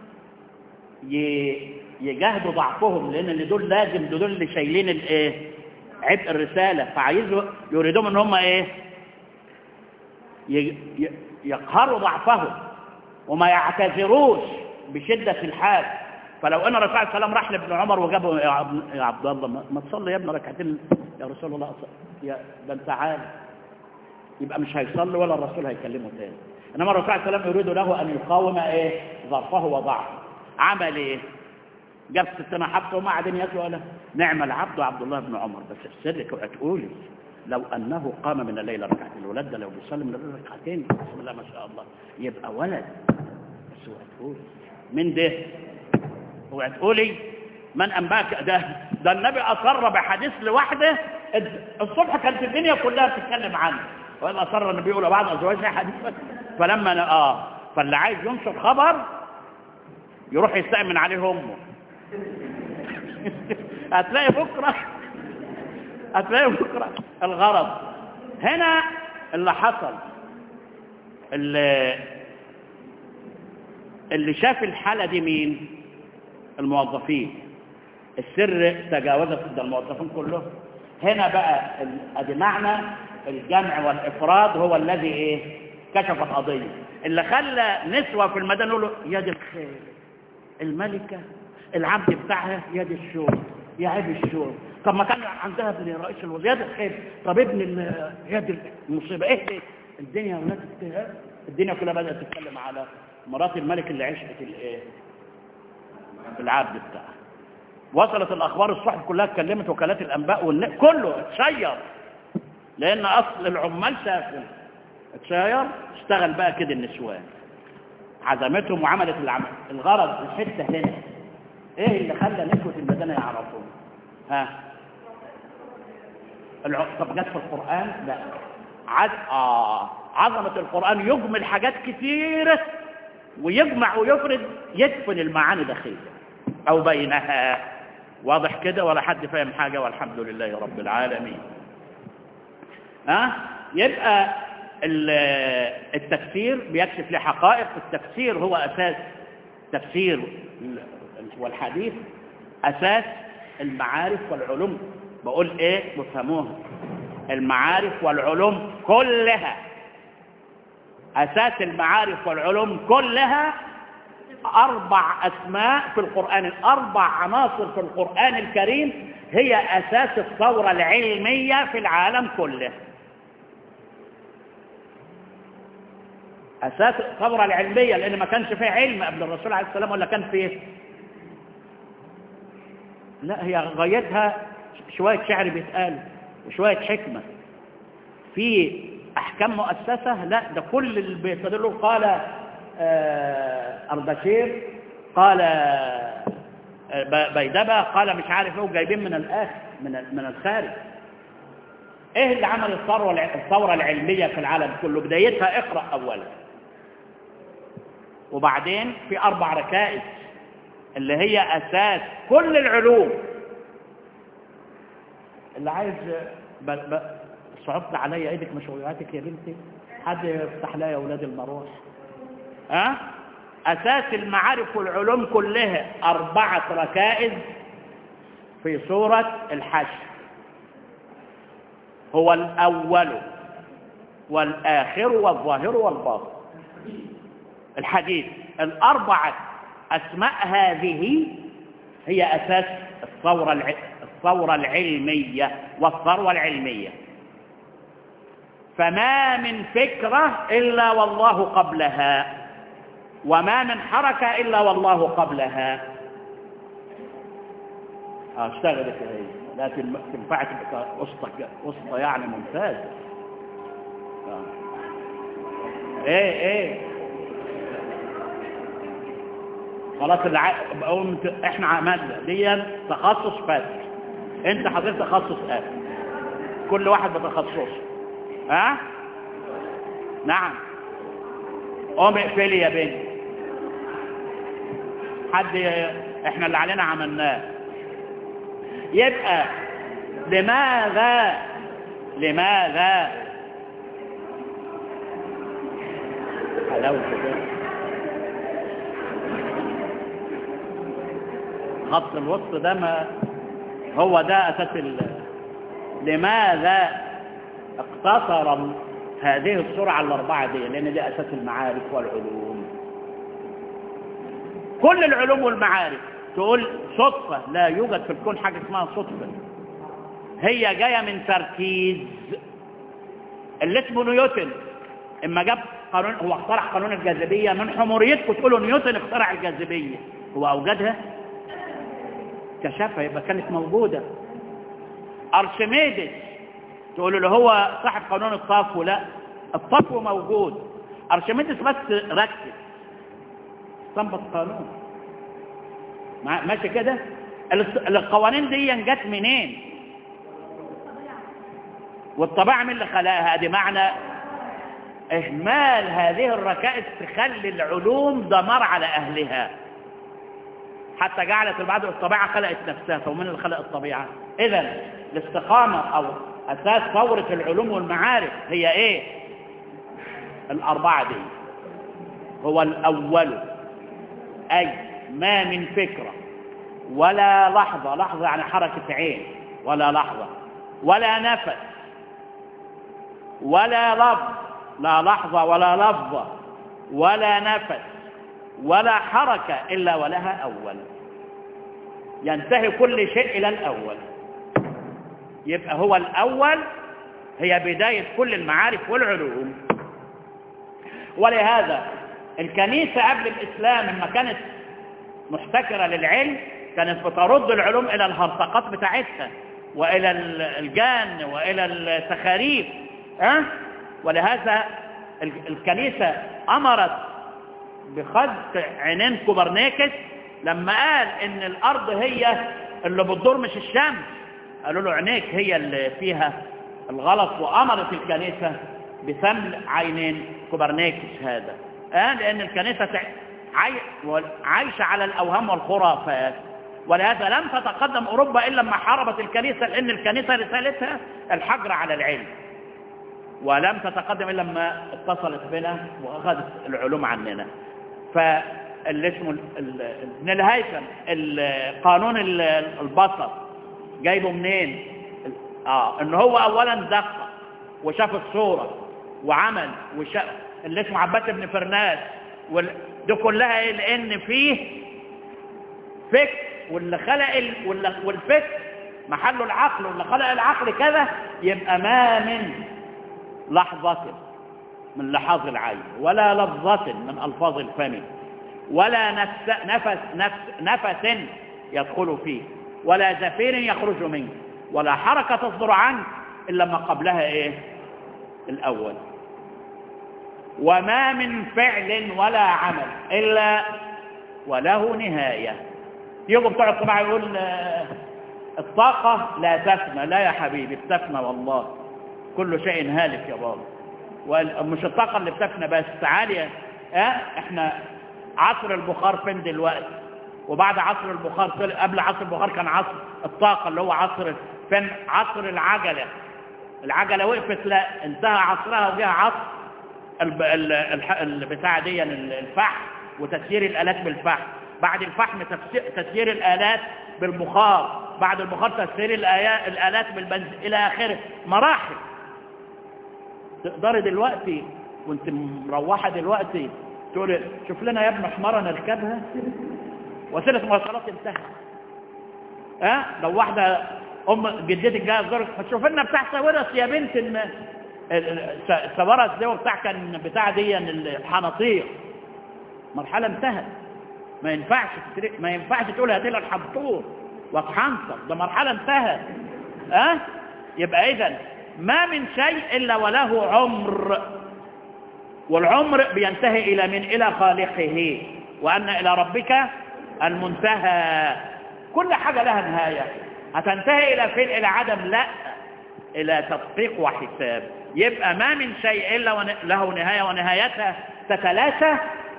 ي- يجاهدوا ضعفهم لان اللي دول لازم دول اللي شايلين الايه عبء الرساله فعايزوا يريدون ان هم ايه ي- ي- يقهروا ضعفهم وما يعتذروش بشدة الحال فلو ان الرسول عليه السلام راح لابن عمر وجابه يا عبد, يا عبد الله ما ما تصلي يا ابن ركعتين يا رسول الله أص- يا ده انت عالم يبقى مش هيصلي ولا الرسول هيكلمه تاني انما الرسول عليه السلام يريد له ان يقاوم ايه ظرفه وضعفه عمل ايه جاب ستنا حبسه وما قاعدين ياكلوا ولا نعم العبد عبد الله بن عمر بس السر اوعى تقولي لو انه قام من الليل ركعتين الولد ده لو بيصلي من الليل ركعتين بسم الله ما شاء الله يبقى ولد بس اوعى تقولي من ده اوعى تقولي من انباك ده ده النبي اصر بحديث لوحده الصبح كانت الدنيا كلها بتتكلم عنه وإذا أصر النبي يقول بعض أزواجه حديث فلما آه فاللي عايز ينشر خبر يروح يستأمن عليه أمه هتلاقي بكرة هتلاقي بكرة الغرض هنا اللي حصل اللي, اللي شاف الحالة دي مين الموظفين السر تجاوزت ده الموظفين كلهم هنا بقى ال- ادي معنى الجمع والافراد هو الذي ايه كشف القضيه اللي خلى نسوه في المدن يقولوا يا دي الخير الملكه العبد بتاعها يا دي الشور يا عيب الشور طب ما كان عندها ابن رئيس الوزراء يا دي الخير طب ابن ال- يا دي المصيبه ايه دي الدنيا يا ولاد الت- الدنيا كلها بدات تتكلم على مرات الملك اللي عشقت الايه العبد بتاعها وصلت الاخبار الصحف كلها اتكلمت وكالات الانباء والن... كله اتشير لان اصل العمال سافل اتشير اشتغل بقى كده النسوان عزمتهم وعملت العمل الغرض الحته هنا ايه اللي خلى نسوه المدينه يعرفون ها الع... طب جت في القران لا عز... آه. عظمه القران يجمل حاجات كثيره ويجمع ويفرد يدفن المعاني داخلها او بينها واضح كده ولا حد فاهم حاجه والحمد لله رب العالمين ها أه؟ يبقى التفسير بيكشف لحقائق التفسير هو اساس تفسير والحديث اساس المعارف والعلوم بقول ايه بفهموها المعارف والعلوم كلها اساس المعارف والعلوم كلها اربع اسماء في القران اربع عناصر في القران الكريم هي اساس الثوره العلميه في العالم كله اساس الثوره العلميه لان ما كانش فيه علم قبل الرسول عليه السلام ولا كان فيه لا هي غايتها شويه شعر بيتقال وشويه حكمه في احكام مؤسسه لا ده كل اللي بيستدلوا قال أردشير قال بيدبة قال مش عارف ايه وجايبين من الاخر من من الخارج ايه اللي عمل الثوره الثوره العلميه في العالم كله بدايتها اقرا اولا وبعدين في اربع ركائز اللي هي اساس كل العلوم اللي عايز ب... ب... صعبت عليا ايدك مشغولاتك يا بنتي حد يفتح لها يا اولاد المروح ها أساس المعارف والعلوم كلها أربعة ركائز في سورة الحشر هو الأول والآخر والظاهر والباطن الحديث الأربعة أسماء هذه هي أساس الثورة الع... الثورة العلمية والثروة العلمية فما من فكرة إلا والله قبلها وما من حركة إلا والله قبلها اه اشتغلت هي لا تنفعك وسطى وسطى يعني ممتاز آه. ايه ايه خلاص الع... قمت احنا عملنا دي تخصص فتح انت حضرتك تخصص اب كل واحد بتخصصه ها أه؟ نعم قوم اقفلي يا بنت حد احنا اللي علينا عملناه يبقى لماذا لماذا حلاوة كده خط الوسط ده ما هو ده اساس ال... لماذا اقتصر هذه السرعة الأربعة دي لأن دي أساس المعارف والعلوم كل العلوم والمعارف تقول صدفة لا يوجد في الكون حاجة اسمها صدفة هي جاية من تركيز اللي اسمه نيوتن اما جاب قانون هو اخترع قانون الجاذبية من حموريتكم تقولوا نيوتن اخترع الجاذبية هو أوجدها كشفها يبقى كانت موجودة أرشميدس تقولوا له هو صاحب قانون الطفو لا الطفو موجود أرشميدس بس ركز استنبط قانون ماشي كده القوانين دي جت منين والطبيعة من اللي خلقها دي معنى إهمال هذه الركائز تخلي العلوم دمار على أهلها حتى جعلت البعض الطبيعة خلقت نفسها فمن اللي خلق الطبيعة إذا الاستقامة أو أساس ثورة العلوم والمعارف هي إيه الأربعة دي هو الأول أي ما من فكرة ولا لحظة لحظة يعني حركة عين ولا لحظة ولا نفس ولا لفظ لا لحظة ولا لفظة ولا نفس ولا حركة إلا ولها أول ينتهي كل شيء إلى الأول يبقى هو الأول هي بداية كل المعارف والعلوم ولهذا الكنيسة قبل الإسلام لما كانت محتكرة للعلم كانت بترد العلوم إلى الهرطقات بتاعتها وإلى الجان وإلى التخاريف أه؟ ولهذا الكنيسة أمرت بخد عينين كوبرنيكس لما قال إن الأرض هي اللي بتدور مش الشمس قالوا له عينيك هي اللي فيها الغلط وأمرت الكنيسة بسمل عينين كوبرنيكس هذا آه لأن الكنيسة عاي... عايشة على الأوهام والخرافات ولهذا لم تتقدم أوروبا إلا لما حاربت الكنيسة لأن الكنيسة رسالتها الحجر على العلم ولم تتقدم إلا لما اتصلت بنا وأخذت العلوم عننا فاللي اسمه ابن الهيثم قانون البصر جايبه منين اه ان هو اولا دقق وشاف الصورة وعمل وشاف اللي اسمه عباس بن فرناس وال... دي كلها ايه لان فيه فكر واللي خلق ال... واللي... والفكر محله العقل واللي خلق العقل كذا يبقى ما من لحظة من لحظ العين ولا لفظة من ألفاظ الفم ولا نفس نفس نفس نفس يدخل فيه ولا زفير يخرج منه ولا حركة تصدر عنه إلا ما قبلها إيه الأول وما من فعل ولا عمل إلا وله نهاية يجوا بتوع الطباعة يقول الطاقة لا تفنى لا يا حبيبي بتفنى والله كل شيء هالك يا بابا ومش الطاقة اللي بتفنى بس عالية اه احنا عصر البخار فين دلوقتي وبعد عصر البخار قبل عصر البخار كان عصر الطاقة اللي هو عصر فين عصر العجلة العجلة وقفت لا انتهى عصرها وجاء عصر البتاع دي الفحم وتسيير الآلات بالفحم بعد الفحم تسيير الآلات بالبخار بعد البخار تسيير الآلات بالبنزين إلى آخره مراحل تقدري دلوقتي وانت مروحة دلوقتي تقول شوف لنا يا ابن حمارة نركبها وسيلة مواصلات انتهت ها أه؟ لو واحدة ام جدتك جايه تزورك هتشوف لنا بتاع ساورس يا بنت ان الساورس ده بتاع كان بتاع دي الحناطير مرحله انتهت ما ينفعش ما ينفعش تقول هات لنا الحنطور واتحنطر ده مرحله انتهت ها أه؟ يبقى اذا ما من شيء الا وله عمر والعمر بينتهي الى من الى خالقه وان الى ربك المنتهى كل حاجه لها نهايه هتنتهي إلى فين إلى عدم لا إلى تدقيق وحساب يبقى ما من شيء إلا له نهاية ونهايتها تتلاشى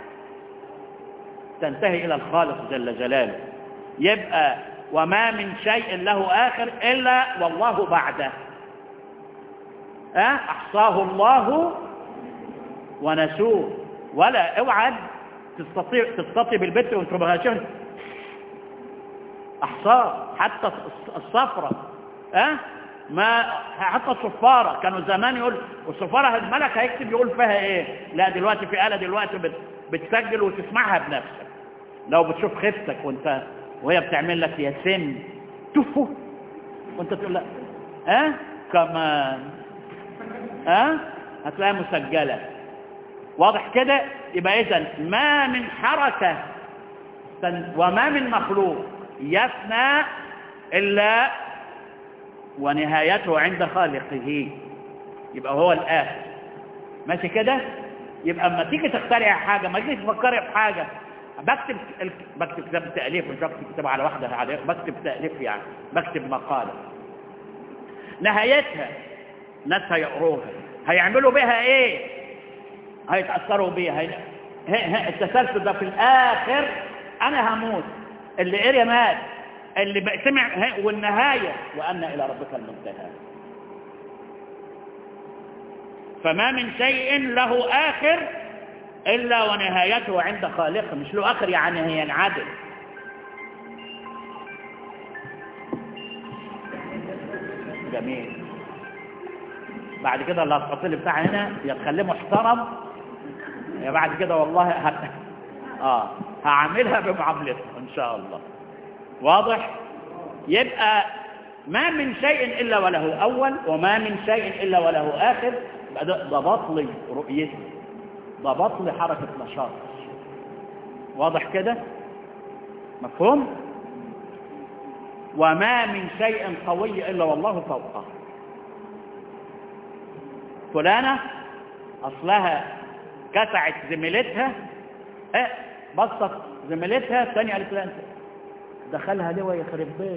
تنتهي إلى الخالق جل جلاله يبقى وما من شيء له آخر إلا والله بعده أه؟ أحصاه الله ونسوه ولا اوعد تستطيع تستطيع بالبت وانتم بغاشون احصار حتى الصفرة أه؟ ما حتى الصفارة كانوا زمان يقول والصفارة الملك هيكتب يقول فيها ايه لا دلوقتي في آلة دلوقتي بت بتسجل وتسمعها بنفسك لو بتشوف خفتك وانت وهي بتعمل لك يا سن تفو وانت تقول لا ها أه؟ كمان ها أه؟ هتلاقيها مسجلة واضح كده يبقى اذا ما من حركة وما من مخلوق يفنى إلا ونهايته عند خالقه يبقى هو الآخر ماشي كده يبقى اما تيجي تخترع حاجة ما تيجي تفكري في حاجة بكتب ال... بكتب كتاب تأليف مش بكتب كتاب على واحدة على بكتب تأليف يعني بكتب مقالة نهايتها ناس هيقروها هيعملوا بها ايه هيتأثروا بيها هي... هي... التسلسل ده في الآخر أنا هموت اللي قري مات اللي سمع والنهاية وأن إلى ربك المنتهى فما من شيء له آخر إلا ونهايته عند خالقه مش له آخر يعني هي ينعدل جميل بعد كده اللي هتحط بتاع هنا يا تخليه محترم يا بعد كده والله هت... اه هعملها بمعاملته ان شاء الله واضح يبقى ما من شيء الا وله اول وما من شيء الا وله اخر ده, ده بطل رؤيته ضبط لي حركة نشاط واضح كده مفهوم وما من شيء قوي إلا والله فوقه فلانة أصلها كسعت زميلتها اه بصت زميلتها الثانية قالت لها انت دخلها لواء يخرب بيت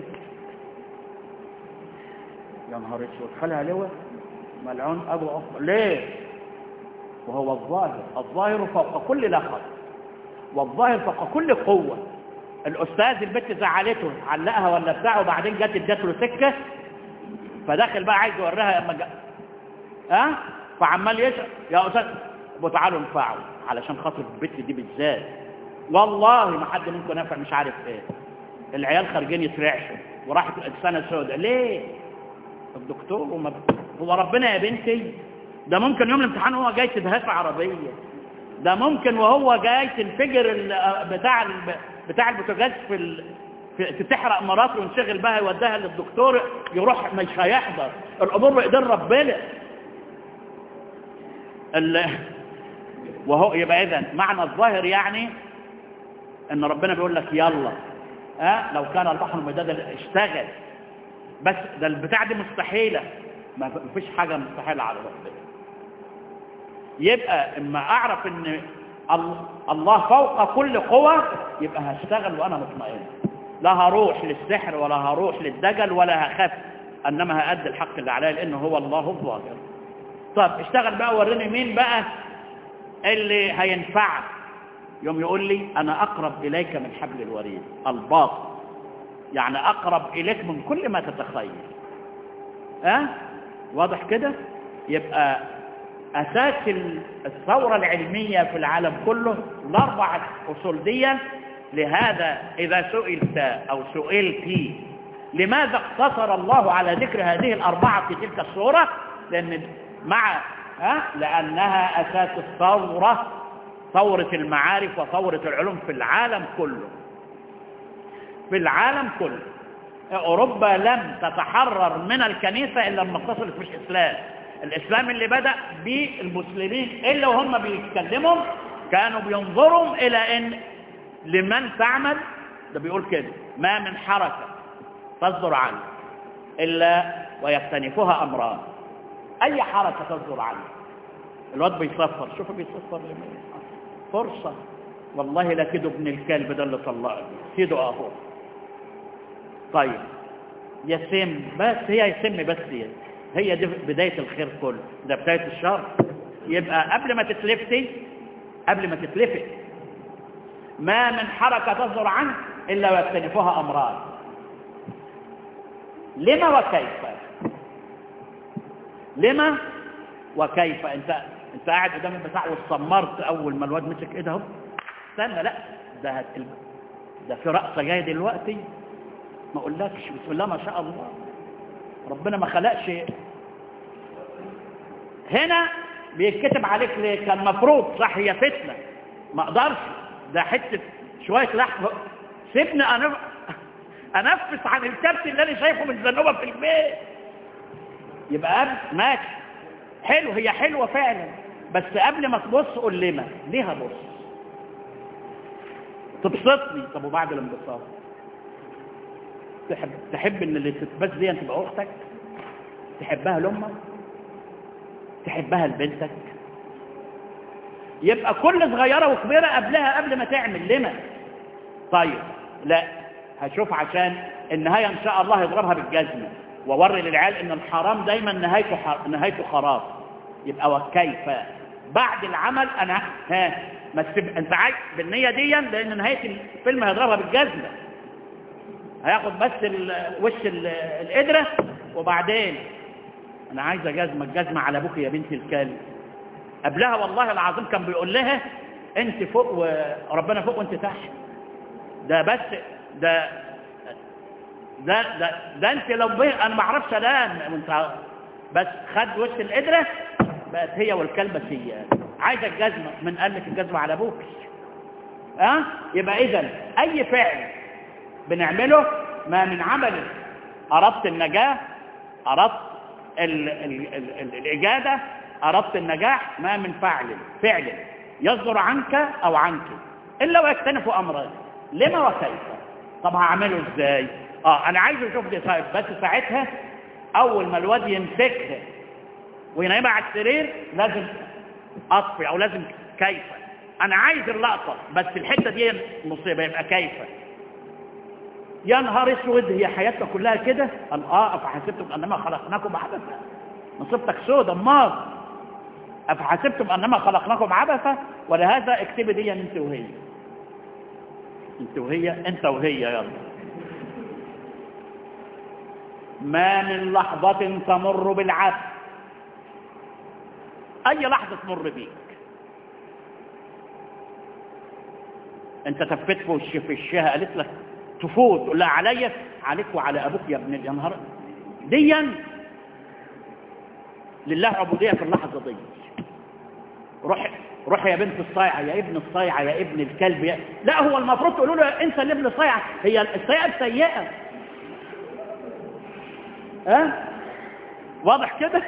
يا نهار اسود دخلها لواء ملعون ابو أخ... ليه وهو الظاهر الظاهر فوق كل لقب والظاهر فوق كل قوة الأستاذ البت زعلته علقها ولا بتاعه وبعدين جت ادت له سكة فداخل بقى عايز يوريها لما جاء ها أه؟ فعمال يشرب يا أستاذ ابو تعالوا انفعوا علشان خاطر البت دي بالذات والله ما حد منكم نافع مش عارف ايه العيال خارجين يترعشوا وراحت السنة السوداء ليه الدكتور وما هو ربنا يا بنتي ده ممكن يوم الامتحان هو جاي تدهس عربية ده ممكن وهو جاي تنفجر بتاع بتاع البوتاجاز في ال... في تحرق مراته وينشغل بها يوديها للدكتور يروح مش هيحضر الامور بايدين ربنا ال... وهو يبقى اذا معنى الظاهر يعني ان ربنا بيقول لك يلا ها أه؟ لو كان البحر مدادا اشتغل بس ده البتاع دي مستحيله ما فيش حاجه مستحيله على ربنا يبقى اما اعرف ان الله فوق كل قوة يبقى هشتغل وانا مطمئن لا هروح للسحر ولا هروح للدجل ولا هخاف انما هأدي الحق اللي عليا لانه هو الله الظاهر طب اشتغل بقى وريني مين بقى اللي هينفعك يوم يقول لي انا اقرب اليك من حبل الوريد الباطل يعني اقرب اليك من كل ما تتخيل ها أه؟ واضح كده يبقى أساس الثورة العلمية في العالم كله الأربع أصول دي لهذا إذا سئلت أو سئلت لماذا اقتصر الله على ذكر هذه الأربعة في تلك الصورة لأن مع ها لأنها أساس الثورة ثورة المعارف وثورة العلوم في العالم كله في العالم كله أوروبا لم تتحرر من الكنيسة إلا لما اتصلت في الإسلام الإسلام اللي بدأ بالمسلمين إلا وهم بيتكلموا كانوا بينظروا إلى أن لمن تعمل ده بيقول كده ما من حركة تصدر عنه إلا ويختنفها أمران أي حركة تصدر عنه الواد بيصفر شوفوا بيصفر لمين فرصة والله لا كده ابن الكلب ده اللي طلعني كده أهو طيب يسم بس هي يسم بس دي هي دي بداية الخير كله ده بداية الشر يبقى قبل ما تتلفتي قبل ما تتلفت ما من حركة تصدر عنك إلا ويختلفها أمران لما وكيف لما وكيف انت انت قاعد قدام البتاع واتسمرت اول ما الواد مسك ايده اهو استنى لا ده هت... ده في رقصه جايه دلوقتي ما اقولكش بسم الله ما شاء الله ربنا ما خلقش هنا بيتكتب عليك ليه كان مفروض صح هي فتنه ما اقدرش ده حته شويه لحم سيبني انا انفس عن الكبت اللي انا شايفه من زنوبه في البيت يبقى قبل ماشي حلو هي حلوه فعلا بس قبل ما تبص قول لنا ليه هبص تبسطني طب وبعد الانبساط تحب تحب ان اللي تتبس دي تبقى اختك تحبها لامك تحبها لبنتك يبقى كل صغيره وكبيره قبلها قبل ما تعمل لما طيب لا هشوف عشان النهايه ان شاء الله يضربها بالجزمه ووري للعيال ان الحرام دايما نهايته حر... نهايته خراب يبقى وكيف بعد العمل انا ها ما تسيب انت عايز بالنيه دي لان نهايه الفيلم هيضربها بالجزمه هياخد بس ال... وش ال... القدره وبعدين انا عايزه جزمه الجزمه على ابوك يا بنت الكلب قبلها والله العظيم كان بيقول لها انت فوق وربنا فوق وانت تحت ده بس ده ده ده, ده انت لو بي... انا ما اعرفش انام وانت بس خد وش القدره بقت هي والكلبه هي عايزه الجزمه من قال لك الجزمه على ابوك ها أه؟ يبقى اذا اي فعل بنعمله ما من عمل اردت النجاه اردت ال ال ال ال الاجاده اردت النجاح ما من فعل فعل يصدر عنك أو عنك إلا ويكتنف أمرين لما وكيف طب هعمله إزاي آه أنا عايز أشوف دي طيب بس ساعتها أول ما الواد يمسكها وينامها على السرير لازم أطفي أو لازم كيف أنا عايز اللقطة بس الحتة دي مصيبة يبقى كيف يا نهار اسود هي حياتنا كلها كده قال اه افحسبتم انما خلقناكم عبثا مصيبتك سود امال افحسبتم انما خلقناكم عبثا ولهذا اكتبي دي انت وهي انت وهي انت وهي يلا ما من لحظة تمر بالعبد اي لحظة تمر بيك انت تفت في وش في الشها قالت لك تفوت تقول لها عليا عليك وعلى ابوك يا ابن يا نهار ديا لله عبوديه في اللحظه دي روح روح يا بنت الصايعه يا ابن الصايعه يا ابن الكلب يا... لا هو المفروض تقولوا له انت اللي ابن صايعه هي السيئه بسيئه ها أه؟ واضح كده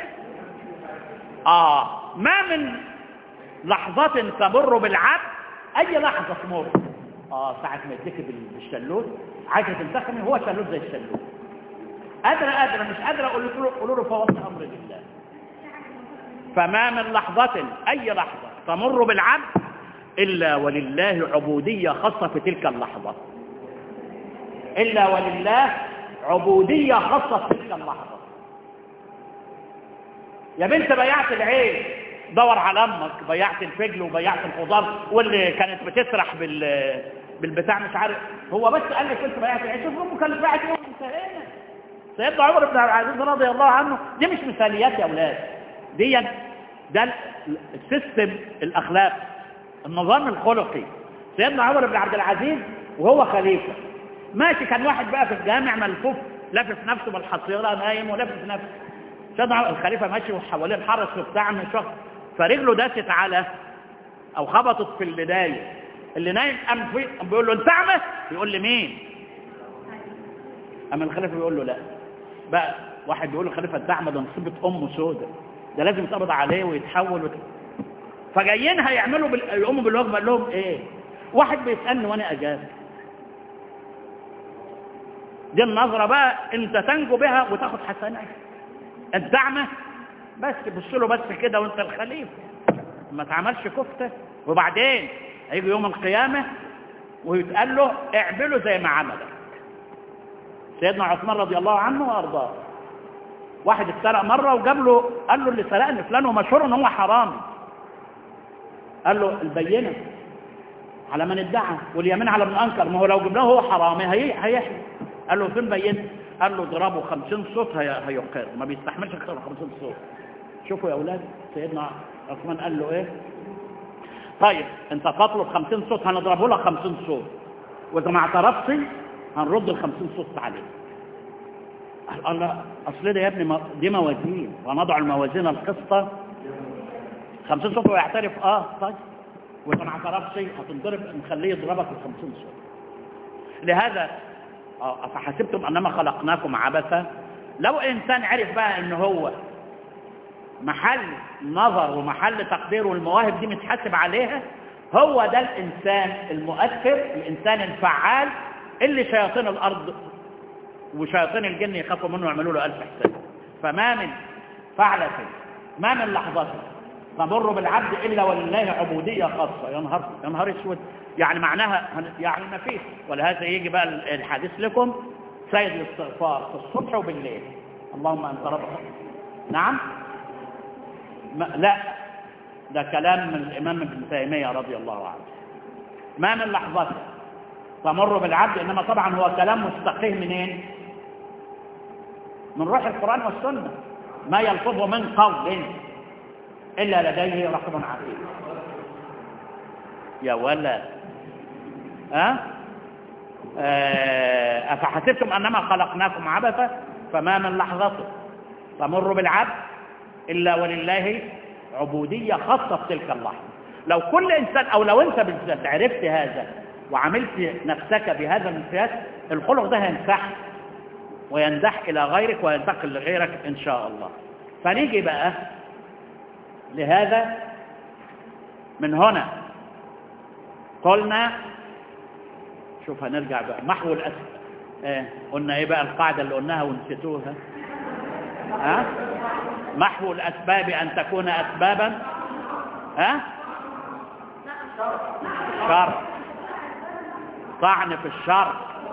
اه ما من لحظة تمر بالعبد اي لحظة تمر اه ساعة ما يديك بالشلوت عايزة تنتخمي هو شلوت زي الشلوت قادرة قادرة مش قادرة اقول له قولوا له فوضت امر لله فما من لحظة اي لحظة تمر بالعبد الا ولله عبودية خاصة في تلك اللحظة الا ولله عبودية خاصة في تلك اللحظة يا بنت بيعت العين دور على امك بيعت الفجل وبيعت الخضار واللي كانت بتسرح بال بالبتاع مش عارف هو بس قال لك انت بيعت العين شوف امه كانت باعت ايه انتهينا سيدنا عمر بن عبد العزيز رضي الله عنه دي مش مثاليات يا اولاد دي ده السيستم الاخلاقي النظام الخلقي سيدنا عمر بن عبد العزيز وهو خليفه ماشي كان واحد بقى في الجامع ملفوف لافف نفسه بالحصيره نايم ولافف نفسه سيدنا الخليفه ماشي وحواليه الحرس وبتاع من شخص فرجله داست على او خبطت في البدايه اللي نايم قام في بيقول له انت اعمى بيقول لي مين اما الخليفه بيقول له لا بقى واحد بيقول للخليفه انت اعمى ده مصيبه امه سودة ده لازم يتقبض عليه ويتحول وت... فجايين هيعملوا بال... يقوموا بالوجبه قال لهم ايه واحد بيسالني وانا اجاب دي النظره بقى انت تنجو بها وتاخد حسنات انت اعمى بس بص له بس كده وانت الخليفه ما تعملش كفته وبعدين هيجي يوم القيامه ويتقال له اعمله زي ما عملك سيدنا عثمان رضي الله عنه وارضاه واحد اتسرق مره وجاب له قال له اللي سرقني فلان ومشهور ان هو حرامي قال له البينه على من ادعى واليمين على من انكر ما هو لو جبناه هو حرامي هي هيحلف قال له فين بينه قال له اضربه 50 صوت هي... هيقر ما بيستحملش اكثر من 50 صوت شوفوا يا اولاد سيدنا عثمان قال له ايه طيب انت تطلب 50 صوت هنضربه لك 50 صوت واذا ما اعترفتش هنرد ال 50 صوت عليك قال الله اصل ده يا ابني دي موازين ونضع الموازين القسطه 50 صوت ويعترف اه طيب واذا ما اعترفش هتنضرب نخليه يضربك ال 50 صوت لهذا أفحسبتم أنما خلقناكم عبثا لو إنسان عرف بقى إن هو محل نظر ومحل تقدير والمواهب دي متحاسب عليها هو ده الإنسان المؤثر الإنسان الفعال اللي شياطين الأرض وشياطين الجن يخافوا منه ويعملوا له ألف حساب فما من فعلة ما من لحظة تمر بالعبد إلا ولله عبودية خاصة يا نهار يا نهار اسود يعني معناها يعني ما فيش ولهذا يجي بقى الحديث لكم سيد الاستغفار في الصبح وبالليل اللهم أنت رب نعم ما لا ده كلام من الإمام ابن تيمية رضي الله عنه ما من لحظة تمر بالعبد إنما طبعا هو كلام مستقيه منين من روح القرآن والسنة ما يلفظه من قول إلا لديه رقم عتيد يا ولا أه؟ أه أفحسبتم أنما خلقناكم عبثا فما من لحظة تمر بالعبد إلا ولله عبودية خاصة في تلك اللحظة لو كل إنسان أو لو أنت بالذات عرفت هذا وعملت نفسك بهذا المقياس الخلق ده هينسح ويندح إلى غيرك وينتقل لغيرك إن شاء الله فنيجي بقى لهذا من هنا قلنا شوف هنرجع بقى محو الأسباب آه. قلنا ايه بقى القاعدة اللي قلناها ونسيتوها ها محو الأسباب أن تكون أسبابا ها شر طعن في الشر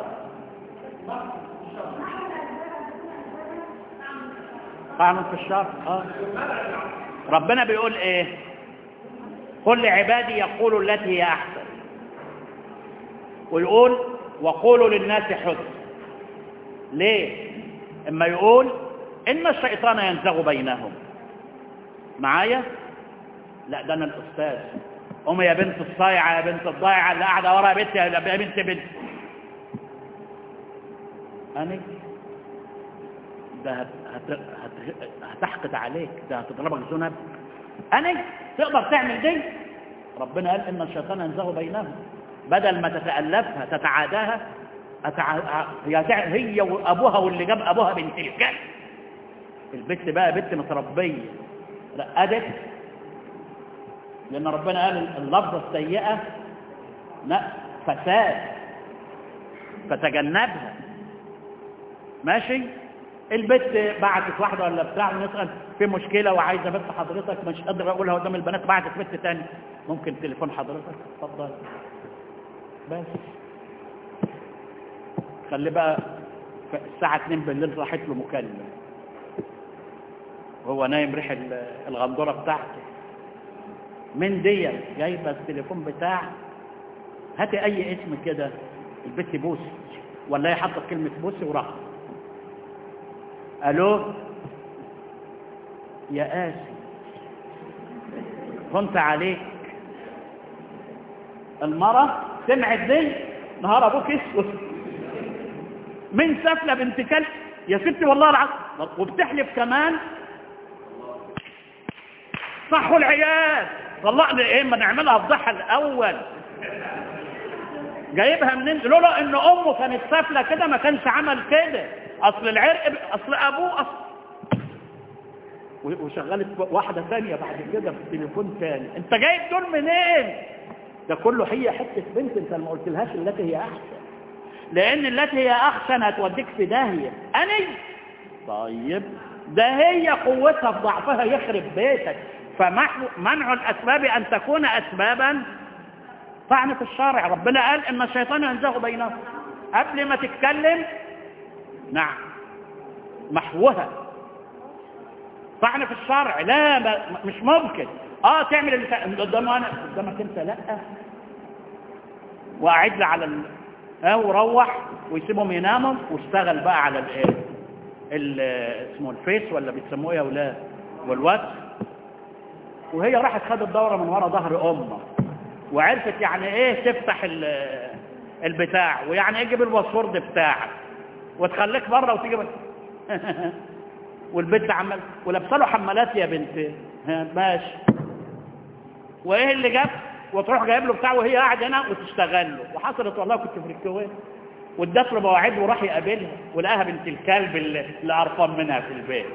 طعن في الشر اه ربنا بيقول ايه قل لعبادي يقولوا التي هي احسن ويقول وقولوا للناس حسن ليه اما يقول ان الشيطان ينزغ بينهم معايا لا ده انا الاستاذ قومي يا بنت الصايعه يا بنت الضايعه اللي قاعده ورا بنتي يا بنت بنت انا ده هت... هت... هت... هتحقد عليك ده هتضربك ذنب انا تقدر تعمل دي ربنا قال ان الشيطان ينزغ بينهم بدل ما تتالفها تتعاداها أتع... هي وابوها واللي جاب ابوها بنت الكلب البت بقى بنت متربيه رقدت لأن ربنا قال اللفظة السيئة لا فساد فتجنبها ماشي البت بعتت واحدة ولا بتاع ونسأل في مشكلة وعايزة بنت حضرتك مش قادر أقولها قدام البنات بعتت بنت تاني ممكن تليفون حضرتك اتفضل بس خلي بقى الساعة 2 بالليل راحت له مكالمة وهو نايم ريح الغندورة بتاعته من دي جايبه التليفون بتاع هاتي اي اسم كده البت بوسي ولا هي حاطه كلمه بوسي وراح الو يا قاسي كنت عليك المرة سمعت دي نهار ابوك اسود من سفلة بنت كلب يا ستي والله العظيم وبتحلف كمان صحوا العيال طلقنا ايه ما نعملها فضحها الاول جايبها منين لولا ان امه كانت سافله كده ما كانش عمل كده اصل العرق اصل ابوه اصل وشغلت واحده ثانيه بعد كده في التليفون ثاني انت جايب دول منين ده كله هي حته بنت انت ما قلتلهاش التي هي احسن لان التي هي احسن هتوديك في داهيه اني طيب ده هي قوتها في ضعفها يخرب بيتك فمنع الأسباب أن تكون أسبابا طعن في الشارع ربنا قال إن الشيطان ينزغ بينهم قبل ما تتكلم نعم محوها طعن في الشرع لا مش ممكن اه تعمل اللي قدامه انا قدامك انت لا وقعد لي على ال... اه وروح ويسيبهم يناموا واشتغل بقى على الايه اسمه الفيس ولا بيسموه يا اولاد والواتس وهي راحت خدت دورة من ورا ظهر أمه وعرفت يعني ايه تفتح البتاع ويعني ايه تجيب الباسورد بتاعك وتخليك بره وتيجي والبنت عمال ولابسه له حمالات يا بنت ماشي وايه اللي جاب وتروح جايب له بتاع وهي قاعده هنا وتشتغل له وحصلت والله كنت في الكويت وادت له مواعيد وراح يقابلها ولقاها بنت الكلب اللي, اللي قرفان منها في البيت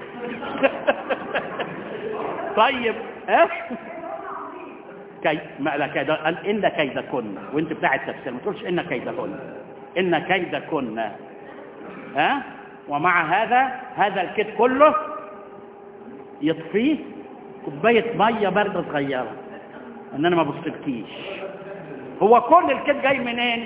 طيب ها كي ما لا كيد قال ان كيدكن وانت بتاع التفسير ما تقولش ان كيدكن ان كيدكن ها ومع هذا هذا الكيد كله يطفيه كوبايه ميه بارده صغيره ان انا ما بصيتكيش هو كل الكيد جاي منين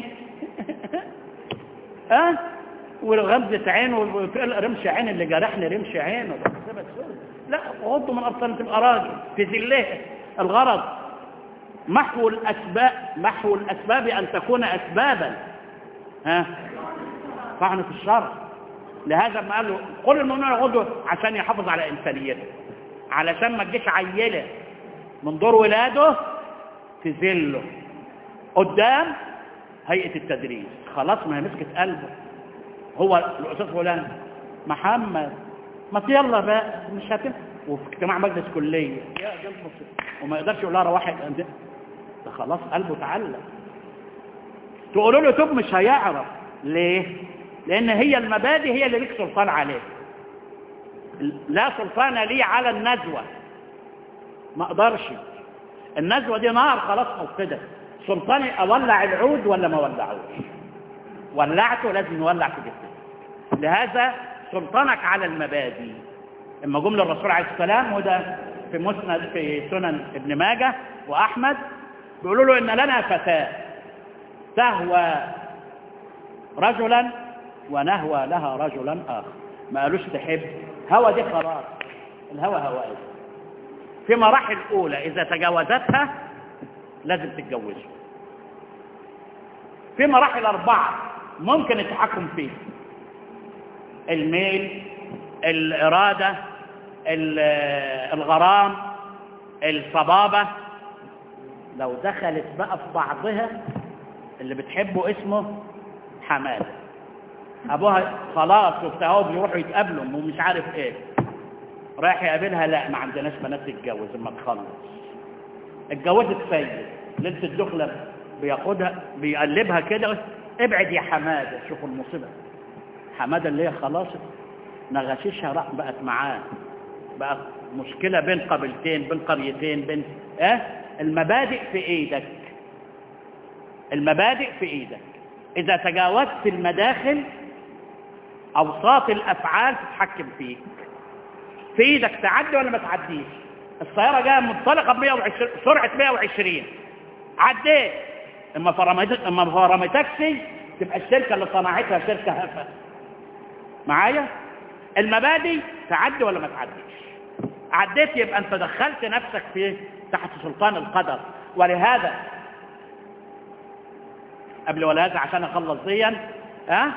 ها أه؟ وغمزه عين ورمش عين اللي جرحني رمش عينه لا غضوا من أبصارهم تبقى راجل تذله الغرض محو الأسباب محو الأسباب أن تكون أسبابا ها طعن في الشر لهذا ما قال له قل المؤمنون يغضوا عشان يحافظ على إنسانيته علشان ما تجيش عيلة من دور ولاده تذله قدام هيئة التدريس خلاص ما هي مسكت قلبه هو الأستاذ فلان محمد ما يلا بقى مش هتم وفي اجتماع مجلس كلية يا جنب وما يقدرش يقول لها روحي ده خلاص قلبه اتعلق تقولوا له توب مش هيعرف ليه لان هي المبادئ هي اللي ليك سلطان عليه لا سلطان لي على النزوة ما اقدرش النزوة دي نار خلاص موقدة سلطاني اولع العود ولا ما اولعوش ولعته لازم نولع في جسمه لهذا سلطانك على المبادئ اما جمله الرسول عليه السلام وده في مسند في سنن ابن ماجه واحمد بيقولوا له ان لنا فتاه تهوى رجلا ونهوى لها رجلا اخر ما قالوش تحب هوى دي خلاص الهوى هوائي في مراحل اولى اذا تجاوزتها لازم تتجوزه في مراحل اربعه ممكن التحكم فيه الميل الاراده ال- الغرام الصبابه لو دخلت بقى في بعضها اللي بتحبه اسمه حماده ابوها خلاص وبتاعه بيروحوا يتقابلوا ومش عارف ايه رايح يقابلها لا ما عندناش بنات تتجوز اما تخلص اتجوزت سيد ليله الدخله بياخدها بيقلبها كده ابعد يا حماده شوفوا المصيبه حماده اللي هي خلاص نغششها راح بقت معاه بقت مشكله بين قبيلتين بين قريتين بين اه المبادئ في ايدك المبادئ في ايدك اذا تجاوزت المداخل اوساط الافعال تتحكم فيك في ايدك تعدي ولا ما تعديش السياره جايه منطلقه ب 120 سرعه 120 عديت اما فرميت اما فرميتكسي تبقى الشركه اللي صنعتها شركه هفه معايا المبادئ تعدي ولا ما تعديش عديت يبقى انت دخلت نفسك في تحت سلطان القدر ولهذا قبل ولهذا عشان اخلص ديا ها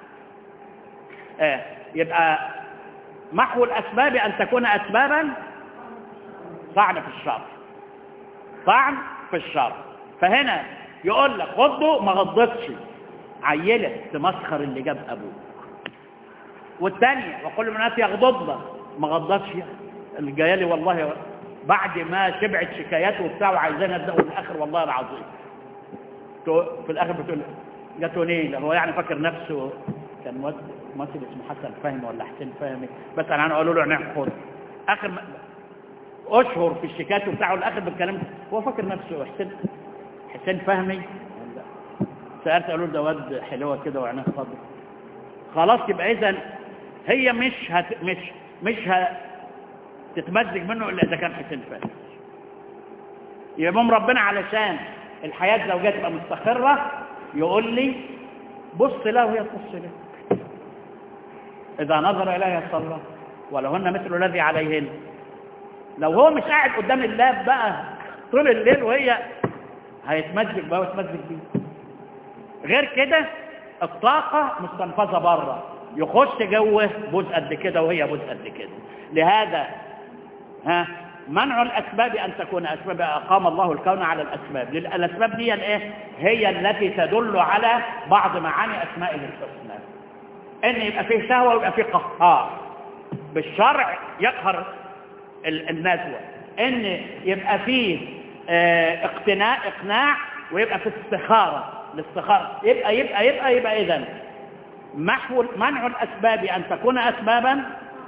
اه يبقى محو الاسباب ان تكون اسبابا طعن في الشر طعن في الشر فهنا يقول لك غضه ما غضتش عيلة تمسخر اللي جاب ابوه والثانية وكل من الناس يغضضنا ما غضتش اللي جايه لي والله بعد ما شبعت شكاياته وبتاع وعايزانا ابدا في الاخر والله العظيم تو- في الاخر بتقول جاته نيله هو يعني فاكر نفسه كان ممثل ممثل اسمه حسن فهمي ولا حسين فهمي بس انا عنه قالوا له انا خد اخر ما اشهر في الشيكات بتاعه الاخر بالكلام ده. هو فاكر نفسه حسين حسين فهمي ولا سالت قالوا له ده واد حلوه كده وعينيه خضر خلاص يبقى اذا هي مش هت مش مش هتتمزج منه الا اذا كان حسين فهمي يقوم ربنا علشان الحياه الزوجيه تبقى مستقره يقول لي بص له وهي تبص له اذا نظر اليها صلى ولهن مثل الذي عليهن لو هو مش قاعد قدام اللاب بقى طول الليل وهي هيتمزج بقى ويتمزج بيه غير كده الطاقة مستنفذة بره يخش جوه بوز قد كده وهي بوز قد كده لهذا ها منع الأسباب أن تكون أسباب أقام الله الكون على الأسباب لل- الأسباب دي الإيه؟ هي التي تدل على بعض معاني أسمائه الحسنى إن يبقى فيه شهوة ويبقى فيه قهار بالشرع يقهر ال- النزوة إن يبقى فيه آه، اقتناع إقناع ويبقى في استخارة الاستخارة يبقى يبقى يبقى يبقى إذن محو منع الأسباب أن تكون أسبابا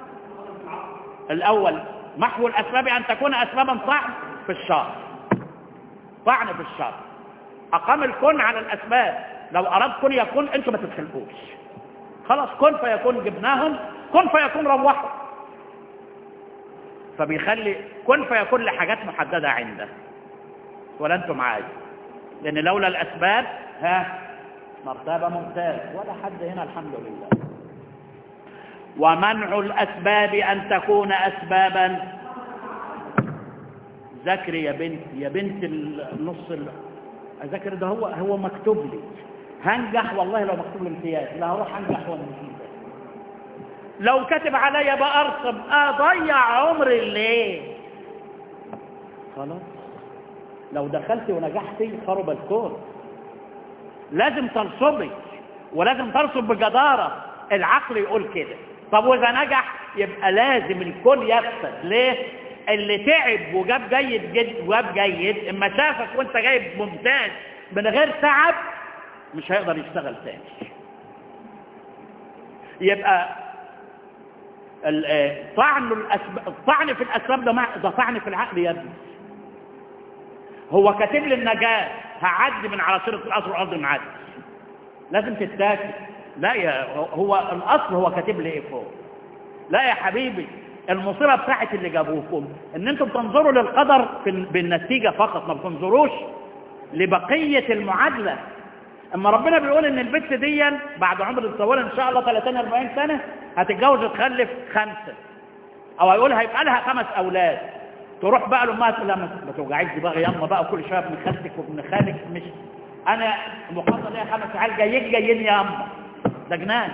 الأول محو الأسباب أن تكون أسبابا طعن في الشر طعن في الشر أقام الكون على الأسباب لو أراد كن يكون أنتم ما تتخلقوش خلاص كن فيكون جبناهم كن فيكون روحوا فبيخلي كن فيكون لحاجات محددة عنده ولا أنتم معايا لأن لولا الأسباب ها مرتبة ممتاز ولا حد هنا الحمد لله ومنع الأسباب أن تكون أسبابا ذكري يا بنت يا بنت النص ال- ذكر ده هو هو مكتوب لي هنجح والله لو مكتوب لي امتياز لا هروح انجح وانا مش ممتاز. لو كتب عليا بأرسب اضيع عمري ليه خلاص لو دخلتي ونجحتي خرب الكون لازم ترصبي ولازم ترصب بجدارة العقل يقول كده طب واذا نجح يبقى لازم الكل يفسد ليه اللي تعب وجاب جيد جد وجاب جيد اما شافك وانت جايب ممتاز من غير تعب مش هيقدر يشتغل تاني يبقى ال- آه، طعن الأسباب الطعن في الاسباب ده مع- ده طعن في العقل يا ابني هو كاتب لي النجاة هعدي من على صيغه القصر والارض معدي لازم تتاكد لا يا هو الاصل هو كاتب لي ايه فوق لا يا حبيبي المصيبه بتاعت اللي جابوكم ان انتم تنظروا للقدر في بالنتيجه فقط ما بتنظروش لبقيه المعادله اما ربنا بيقول ان البت دي بعد عمر الطويل ان شاء الله 30 40 سنه هتتجوز وتخلف خمسه او هيقول هيبقى لها خمس اولاد تروح بقى لامها تقول لها ما توجعيش دماغي ياما بقى كل شويه ابن خالتك وابن خالك مش انا مقدر ليا خمس عيال جايين جايين يا اما ده جنان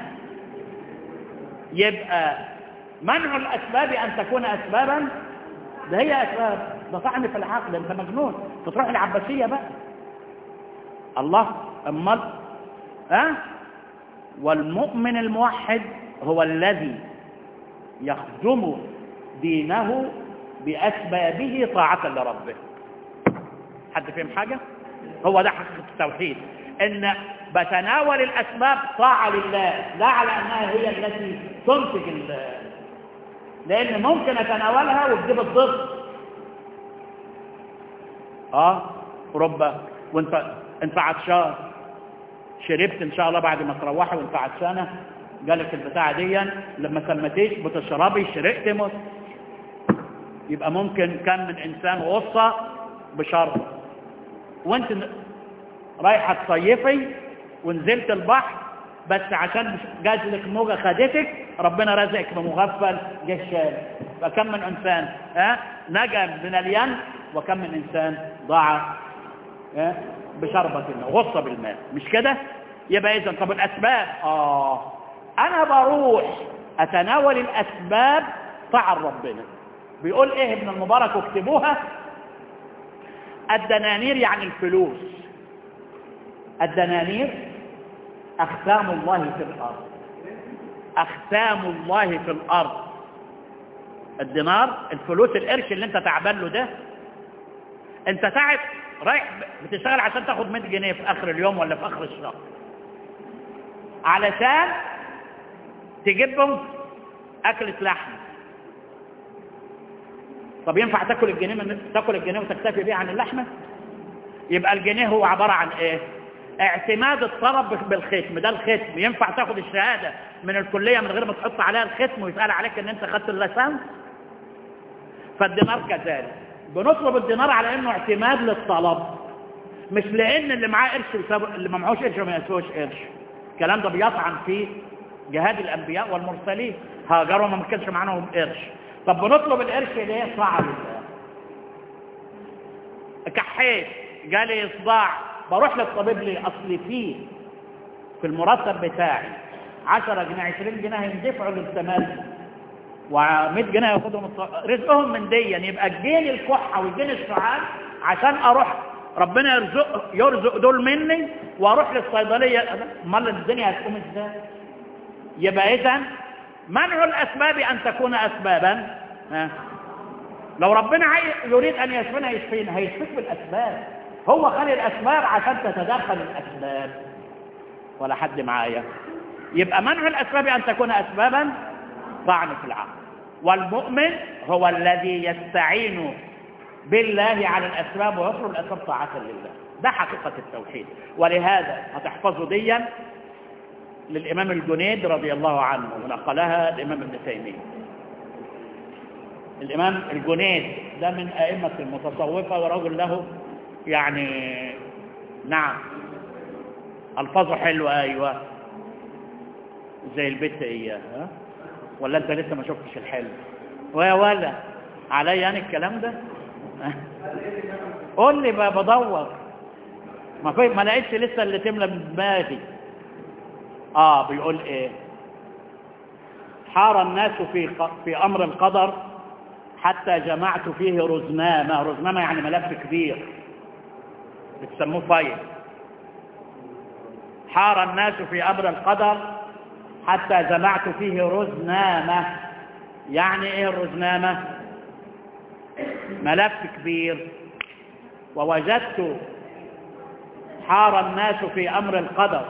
يبقى منع الاسباب ان تكون اسبابا ده هي اسباب ده طعن في العقل انت مجنون تروح العباسيه بقى الله امال ها أه؟ والمؤمن الموحد هو الذي يخدم دينه بأسبابه طاعة لربه حد فهم حاجة؟ هو ده حقيقة التوحيد ان بتناول الأسباب طاعة لله لا على أنها هي التي تنتج لأن ممكن أتناولها وتجيب الضد اه ربما وانت انت عطشان شربت ان شاء الله بعد ما تروحي وانت عطشانه جالك البتاعه دي لما سمتيش بتشربي شرقت مت يبقى ممكن كان من انسان وصى بشر وانت رايحه تصيفي ونزلت البحر بس عشان جات لك موجه خدتك ربنا رزقك بمغفل جه الشارع فكم من انسان ها نجا من الين وكم من انسان ضاع ها بشربة غصة بالماء مش كده يبقى اذا طب الاسباب اه انا بروح اتناول الاسباب طاعة ربنا بيقول ايه ابن المبارك واكتبوها الدنانير يعني الفلوس الدنانير اختام الله في الارض اختام الله في الارض الدينار الفلوس القرش اللي انت تعبان له ده انت تعب رايح بتشتغل عشان تاخد 100 جنيه في اخر اليوم ولا في اخر الشهر علشان تجيبهم اكلة لحم طب ينفع تاكل الجنيه من تاكل الجنيه وتكتفي بيه عن اللحمه يبقى الجنيه هو عباره عن ايه اعتماد الطلب بالختم ده الختم ينفع تاخد الشهاده من الكليه من غير ما تحط عليها الختم ويسال عليك ان انت خدت اللسان فالدينار كذلك بنطلب الدينار على انه اعتماد للطلب مش لان اللي معاه قرش يساوي اللي ما معهوش قرش ما يسويش قرش الكلام ده بيطعن في جهاد الانبياء والمرسلين هاجروا ما كانش معاهم قرش طب بنطلب القرش ليه صعب كحيت جالي صداع بروح للطبيب ليه اصل فيه في المرتب بتاعي 10 جنيه 20 جنيه هيندفعوا للتمال و100 جنيه ياخدهم الط... رزقهم من دي يعني يبقى الجين الكحه والجين السعال عشان اروح ربنا يرزق يرزق دول مني واروح للصيدليه امال الدنيا هتقوم ازاي يبقى اذا منع الاسباب ان تكون اسبابا ها. لو ربنا يريد ان يشفينا يشفينا هيشفيك بالاسباب هو خلي الاسباب عشان تتدخل الاسباب ولا حد معايا يبقى منع الاسباب ان تكون اسبابا طعن في العقل والمؤمن هو الذي يستعين بالله على الاسباب ويطلب الاسباب طاعه لله ده حقيقه التوحيد ولهذا هتحفظوا ديا للامام الجنيد رضي الله عنه ونقلها الامام ابن تيميه الامام الجنيد ده من ائمه المتصوفه ورجل له يعني نعم الفاظه حلوه ايوه زي البت اياه ها ولا انت لسه ما شفتش الحلو ويا ولا عليا يعني الكلام ده قول لي بقى بدور ما في ما لقيتش لسه اللي تملى من دماغي اه بيقول ايه حار الناس في في امر القدر حتى جمعت فيه رزنامه رزنامه يعني ملف كبير بتسموه فايل حار الناس في امر القدر حتى جمعت فيه رزنامه يعني ايه الرزنامه ملف كبير ووجدت حار الناس في امر القدر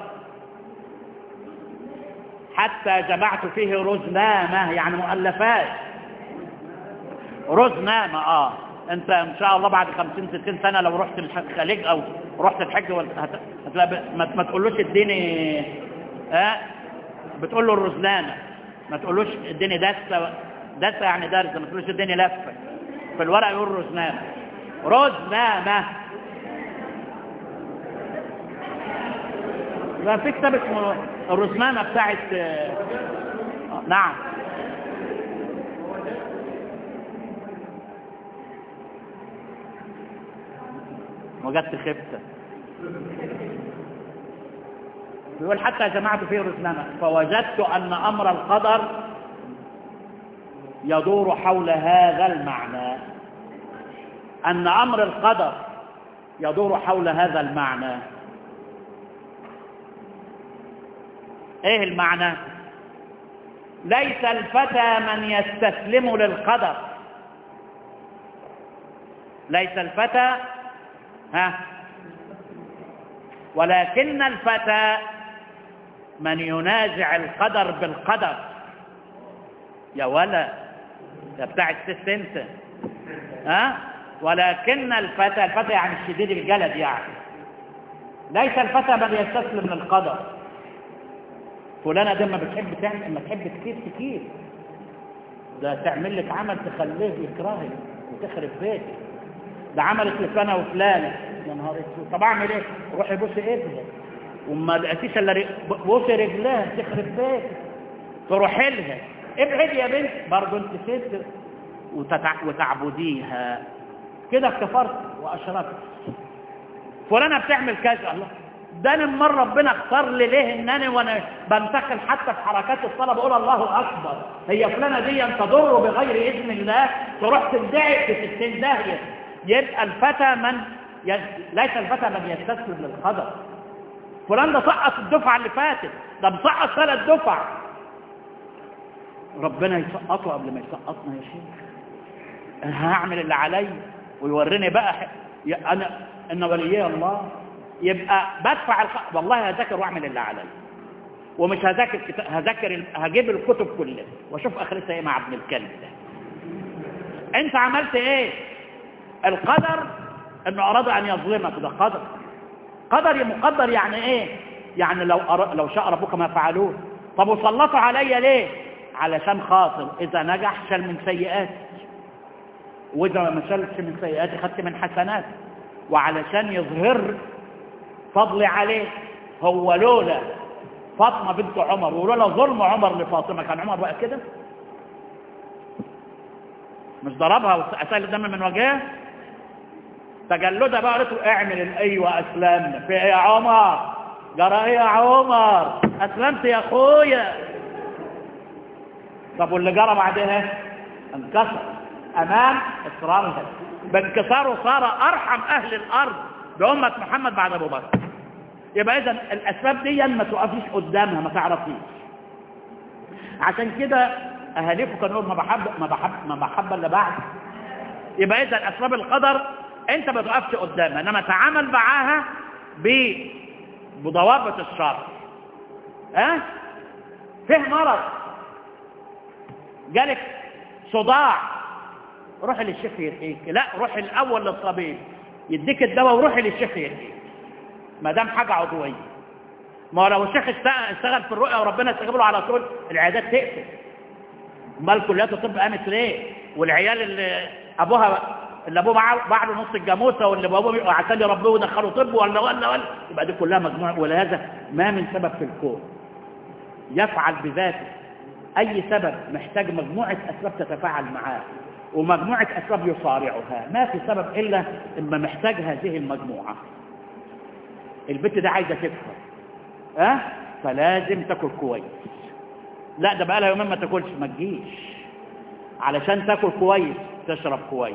حتى جمعت فيه رزنامه يعني مؤلفات رزنامه اه انت ان شاء الله بعد 50 60 سنه لو رحت الخليج او رحت الحج وال- هت- هتلاقي ما, ما تقولوش اديني ها بتقول له الرزلانه ما تقولوش اديني دسه دسه يعني درس ما تقولوش اديني لفه في الورق يقول رزنامه رزنامه لا في كتاب اسمه الرزنامه بتاعت آه، نعم وجدت خبته بيقول حتى جمعت فيه رزنامة فوجدت أن أمر القدر يدور حول هذا المعنى أن أمر القدر يدور حول هذا المعنى إيه المعنى ليس الفتى من يستسلم للقدر ليس الفتى ها ولكن الفتى من ينازع القدر بالقدر يا ولا ده بتاع الست انت ها ولكن الفتى الفتى يعني الشديد الجلد يعني ليس الفتى من يستسلم للقدر فلانة ده ما بتحب تعمل اما تحب كتير كتير ده تعمل لك عمل تخليه يكرهك وتخرب بيتك ده عملت لفلانة وفلانة يا نهار اسود طب اعمل ايه روحي بوسي ايدها وما لقيتيش الا ر- بوسي رجلها تخرب بيتك تروحي لها ابعد يا بنت برضه انت ست وتتع... وتعبديها كده كفرت واشركت فلانة بتعمل كذا الله ده انا من ربنا اختار لي ليه ان انا وانا بنتقل حتى في حركات الصلاه بقول الله اكبر هي فلانه دي تضر بغير اذن الله تروح تدعي في 60 داهيه يبقى الفتى من ي... ليس الفتى من يستسلم للقدر فلان ده سقط الدفعه اللي فاتت ده مسقط ثلاث دفع ربنا يسقطه قبل ما يسقطنا يا شيخ أنا هعمل اللي عليا ويوريني بقى ح... يا انا ان وليي الله يبقى بدفع الخ... والله هذاكر واعمل اللي عليا ومش هذاكر كتاب هذاكر ال- هجيب الكتب كلها واشوف اخرتها ايه مع ابن الكلب ده انت عملت ايه القدر انه اراد ان يظلمك ده قدر قدر مقدر يعني ايه يعني لو أر... لو شاء ربك ما فعلوه طب وسلطوا عليا ليه علشان خاطر اذا نجح شال من سيئاتي واذا ما شالش من سيئاتي خدت من حسناتي وعلشان يظهر فضلي عليه هو لولا فاطمة بنت عمر ولولا ظلم عمر لفاطمة كان عمر بقى كده مش ضربها وأسال الدم من وجهها تجلدها بقى قالت له اعمل الايوه اسلمنا في ايه يا عمر جرى ايه يا عمر اسلمت يا اخويا طب واللي جرى بعدها انكسر امام اصرارها بانكساره صار ارحم اهل الارض بامه محمد بعد ابو بكر يبقى اذا الاسباب دي ما تقفيش قدامها ما تعرفيش عشان كده اهاليكم كانوا يقولوا ما بحب ما بحب ما بحب الا بعد يبقى اذا اسباب القدر انت ما تقفش قدامها انما تعامل معاها ب بضوابط الشرع ها أه؟ فيه مرض جالك صداع روح للشيخ يرقيك لا روح الاول للطبيب يديك الدواء وروحي للشيخ يرقيك ما دام حاجه عضويه ما هو لو الشيخ اشتغل اشتغل في الرؤيه وربنا استجاب له على طول العيادات تقفل امال كليات الطب قامت ليه والعيال اللي ابوها اللي ابوه معاه باع له نص الجاموسه واللي ابوه عشان يربوه ودخلوا طب ولا ولا ولا يبقى دي كلها مجموعه ولهذا ما من سبب في الكون يفعل بذاته اي سبب محتاج مجموعه اسباب تتفاعل معاه ومجموعه اسباب يصارعها ما في سبب الا اما محتاج هذه المجموعه البت ده عايزه تكفر ها أه؟ فلازم تاكل كويس لا ده بقى لها يومين ما تاكلش ما تجيش علشان تاكل كويس تشرب كويس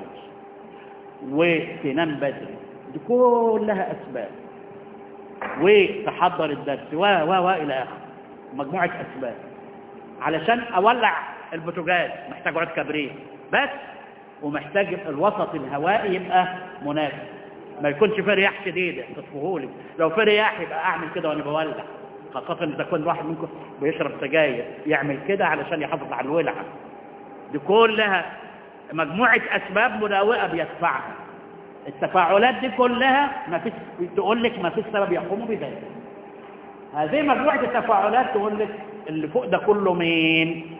وتنام بدري دي كلها اسباب وتحضر الدرس و و و الى اخره مجموعه اسباب علشان اولع البوتاجاز محتاج عود كبريت بس ومحتاج الوسط الهوائي يبقى مناسب ما يكونش في رياح شديده تصفهولي لو في رياح يبقى اعمل كده وانا بولع خاصه اذا كان واحد منكم بيشرب سجاير يعمل كده علشان يحافظ على الولعه دي كلها مجموعة أسباب مناوئة بيدفعها التفاعلات دي كلها ما فيش تقول لك ما فيش سبب يقوم بذلك هذه مجموعة التفاعلات تقول لك اللي فوق ده كله مين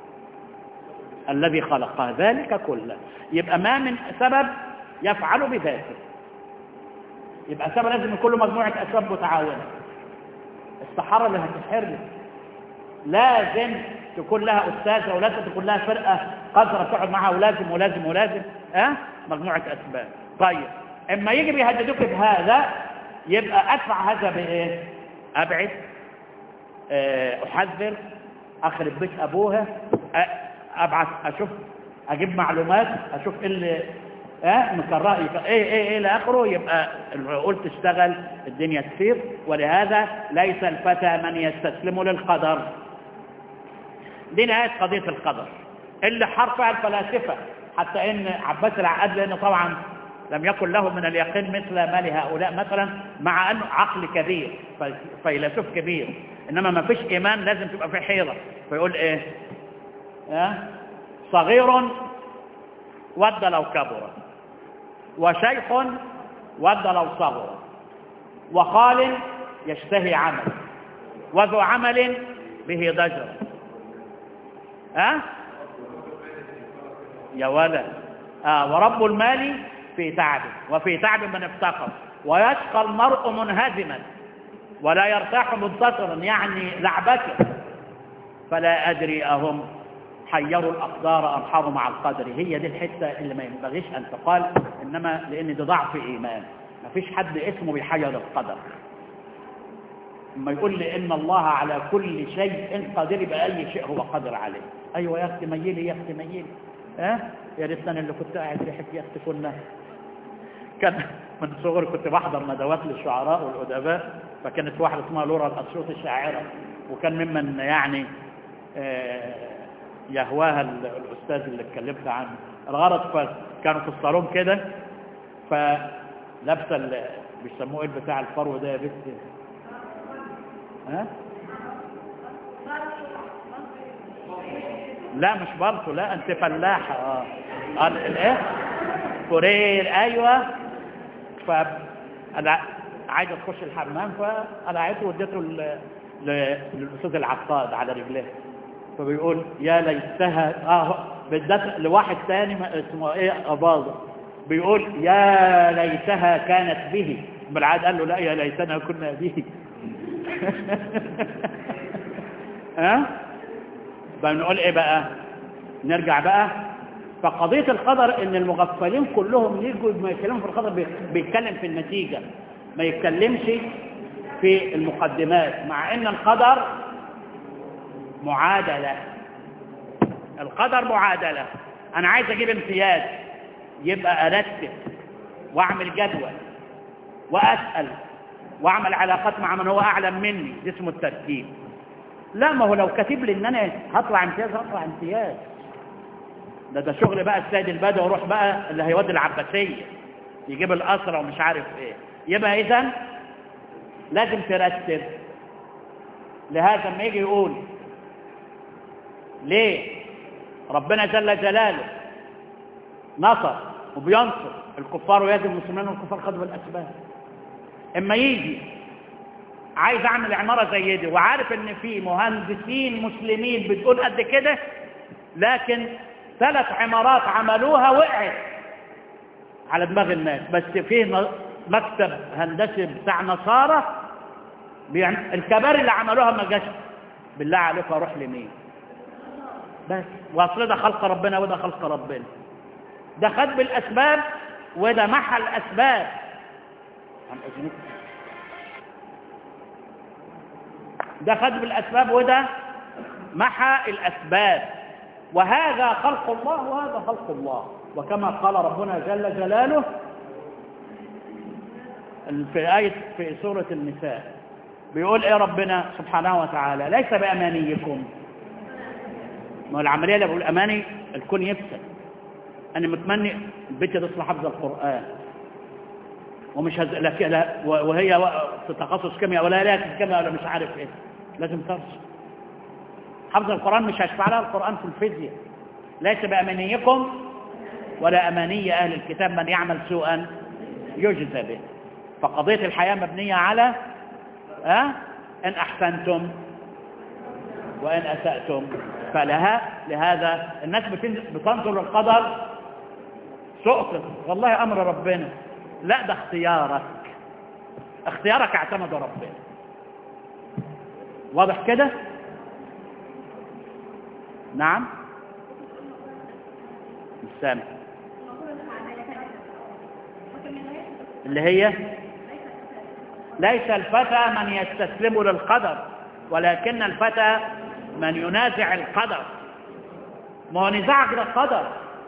الذي خلق ذلك كله يبقى ما من سبب يفعل بذاته يبقى سبب لازم يكون له مجموعة أسباب متعاونة الصحارى اللي هتسحر لك لازم تكون لها أستاذة ولازم تكون لها فرقة قذرة تقعد معها ولازم ولازم ولازم أه؟ مجموعة أسباب طيب اما يجي بيهددوك بهذا يبقى أدفع هذا بإيه أبعد أه أحذر أخرب بيت أبوها أه أبعث أشوف أجيب معلومات أشوف إيه اللي اه مكراه ايه ايه ايه الى اخره يبقى العقول تشتغل الدنيا تسير ولهذا ليس الفتى من يستسلم للقدر دي نهايه قضيه القدر اللي حرفها الفلاسفه حتى ان عباس العقاد لانه طبعا لم يكن له من اليقين مثل ما لهؤلاء مثلا مع انه عقل كبير فيلسوف كبير انما ما فيش ايمان لازم تبقى في حيره فيقول ايه اه صغير ود لو كبر وشيخ ود لو صغر وخال يشتهي عمل وذو عمل به ضجر ها أه؟ يا ولد آه ورب المال في تعب وفي تعب من افتقر ويشقى المرء منهزما ولا يرتاح منتصرا يعني لعبته فلا أدري أهم حيروا الأقدار أم حاروا مع القدر هي دي الحتة اللي ما ينبغيش أن تقال إنما لأن ده ضعف إيمان ما فيش حد اسمه بيحير القدر لما يقول لي إن الله على كل شيء قادر بأي شيء هو قادر عليه أيوة يا أختي ميلي يا أختي ميلي ها أه؟ يا ريتنا اللي كنت قاعد في حكي يا أختي كنا كان من صغري كنت بحضر ندوات للشعراء والأدباء فكانت واحدة اسمها لورا الأسيوط الشاعرة وكان ممن يعني آه يهواها الأستاذ اللي اتكلمت عنه الغرض فكانوا في الصالون كده فلابسه بيسموه ايه بتاع الفرو ده يا بنت ها لا مش برضه لا انت فلاحه اه قال الايه كورير ايوه ف انا عايزه تخش الحمام فقلعته واديته للاستاذ العقاد على رجليه فبيقول يا ليتها اه بالذات لواحد ثاني اسمه ايه اباظه بيقول يا ليتها كانت به بالعاد قال له لا يا ليتنا كنا به ها أه؟ بنقول ايه بقى نرجع بقى فقضية القدر ان المغفلين كلهم يجوا ما يتكلموا في القدر بيتكلم في النتيجة ما يتكلمش في المقدمات مع ان القدر معادلة القدر معادلة أنا عايز أجيب امتياز يبقى أرتب وأعمل جدول وأسأل وأعمل علاقات مع من هو أعلم مني دي اسمه الترتيب لا ما هو لو كاتب لي إن أنا هطلع امتياز هطلع امتياز ده ده شغل بقى السيد البدوي وروح بقى اللي هيودي العباسية يجيب الأسرة ومش عارف إيه يبقى إذا لازم ترتب لهذا لما يجي يقول ليه ربنا جل جلاله نصر وبينصر الكفار ويهدي المسلمين والكفار خدوا بالاسباب اما يجي عايز اعمل عماره زي دي وعارف ان في مهندسين مسلمين بتقول قد كده لكن ثلاث عمارات عملوها وقعت على دماغ الناس بس فيه مكتب هندسي بتاع نصارى الكباري اللي عملوها ما جاش بالله عليك اروح لمين بس واصل ده خلق ربنا وده خلق ربنا ده خد بالاسباب وده محى الاسباب عن اذنك ده خد بالاسباب وده محى الاسباب وهذا خلق الله وهذا خلق الله وكما قال ربنا جل جلاله في آية في سورة النساء بيقول ايه ربنا سبحانه وتعالى ليس بأمانيكم ما العملية اللي بقول أماني الكون يفسد أنا متمني البنت تصل حفظ القرآن ومش هز... لا... لا وهي في تخصص كيمياء ولا لا كيمياء ولا مش عارف ايه لازم ترسل حفظ القرآن مش هيشفع لها القرآن في الفيزياء ليس بأمانيكم ولا أماني أهل الكتاب من يعمل سوءا يجزى به فقضية الحياة مبنية على أه؟ إن أحسنتم وإن أسأتم فلها لهذا الناس بتن- بتنظر للقدر سقط والله أمر ربنا لا ده اختيارك اختيارك اعتمد ربنا واضح كده نعم مش سامع اللي هي ليس الفتى من يستسلم للقدر ولكن الفتى من ينازع القدر ما هو نزاعك للقدر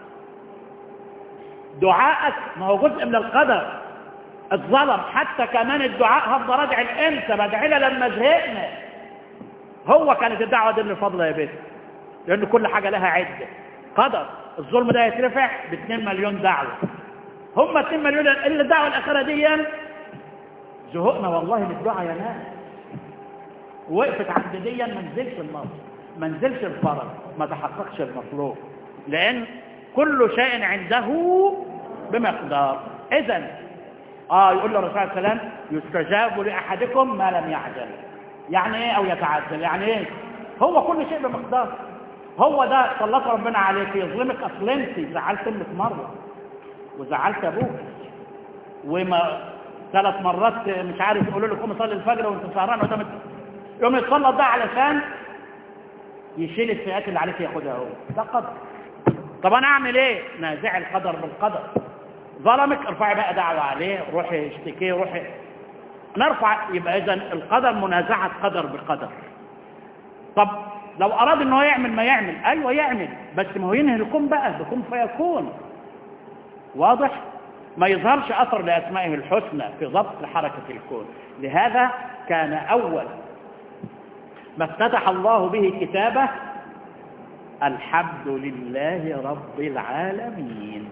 دعائك ما هو جزء من القدر الظلم حتى كمان الدعاء هفضل راجع الانت بدعي لها لما زهقنا هو كانت الدعوه دي اللي فاضله يا بنت لان كل حاجه لها عده قدر الظلم ده يترفع ب 2 مليون دعوه هم 2 مليون الا الدعوه الاخيره دي زهقنا والله للدعاء يا ناس وقفت عند دي ما نزلش النصر ما نزلش الفرج ما تحققش المطلوب لان كل شيء عنده بمقدار اذا اه يقول له الرسول صلى الله عليه وسلم يستجاب لاحدكم ما لم يعجل يعني ايه او يتعجل يعني ايه هو كل شيء بمقدار هو ده سلط ربنا عليك يظلمك اصل انت زعلت امك مره وزعلت ابوك وما ثلاث مرات مش عارف يقولوا لك قوم صلي الفجر وانت سهران قدام يوم يتسلط ده علشان يشيل السيئات اللي عليك ياخدها هو ده قدر طب انا اعمل ايه نازع القدر بالقدر ظلمك ارفعي بقى دعوة عليه روحي اشتكيه روحي نرفع يبقى اذا القدر منازعة قدر بقدر طب لو اراد ان هو يعمل ما يعمل ايوه يعمل بس ما هو ينهي الكون بقى بكون فيكون واضح ما يظهرش اثر لاسمائه الحسنى في ضبط حركة الكون لهذا كان اول ما افتتح الله به كتابه الحمد لله رب العالمين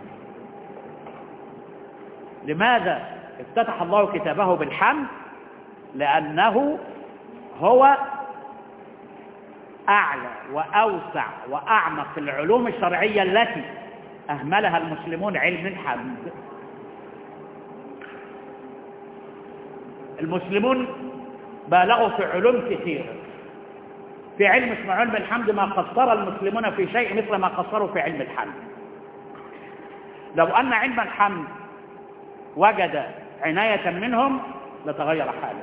لماذا افتتح الله كتابه بالحمد لأنه هو أعلى وأوسع وأعمق العلوم الشرعية التي أهملها المسلمون علم الحمد المسلمون بالغوا في علوم كثيرة في علم اسمه علم الحمد ما قصر المسلمون في شيء مثل ما قصروا في علم الحمد لو أن علم الحمد وجد عناية منهم لتغير حاله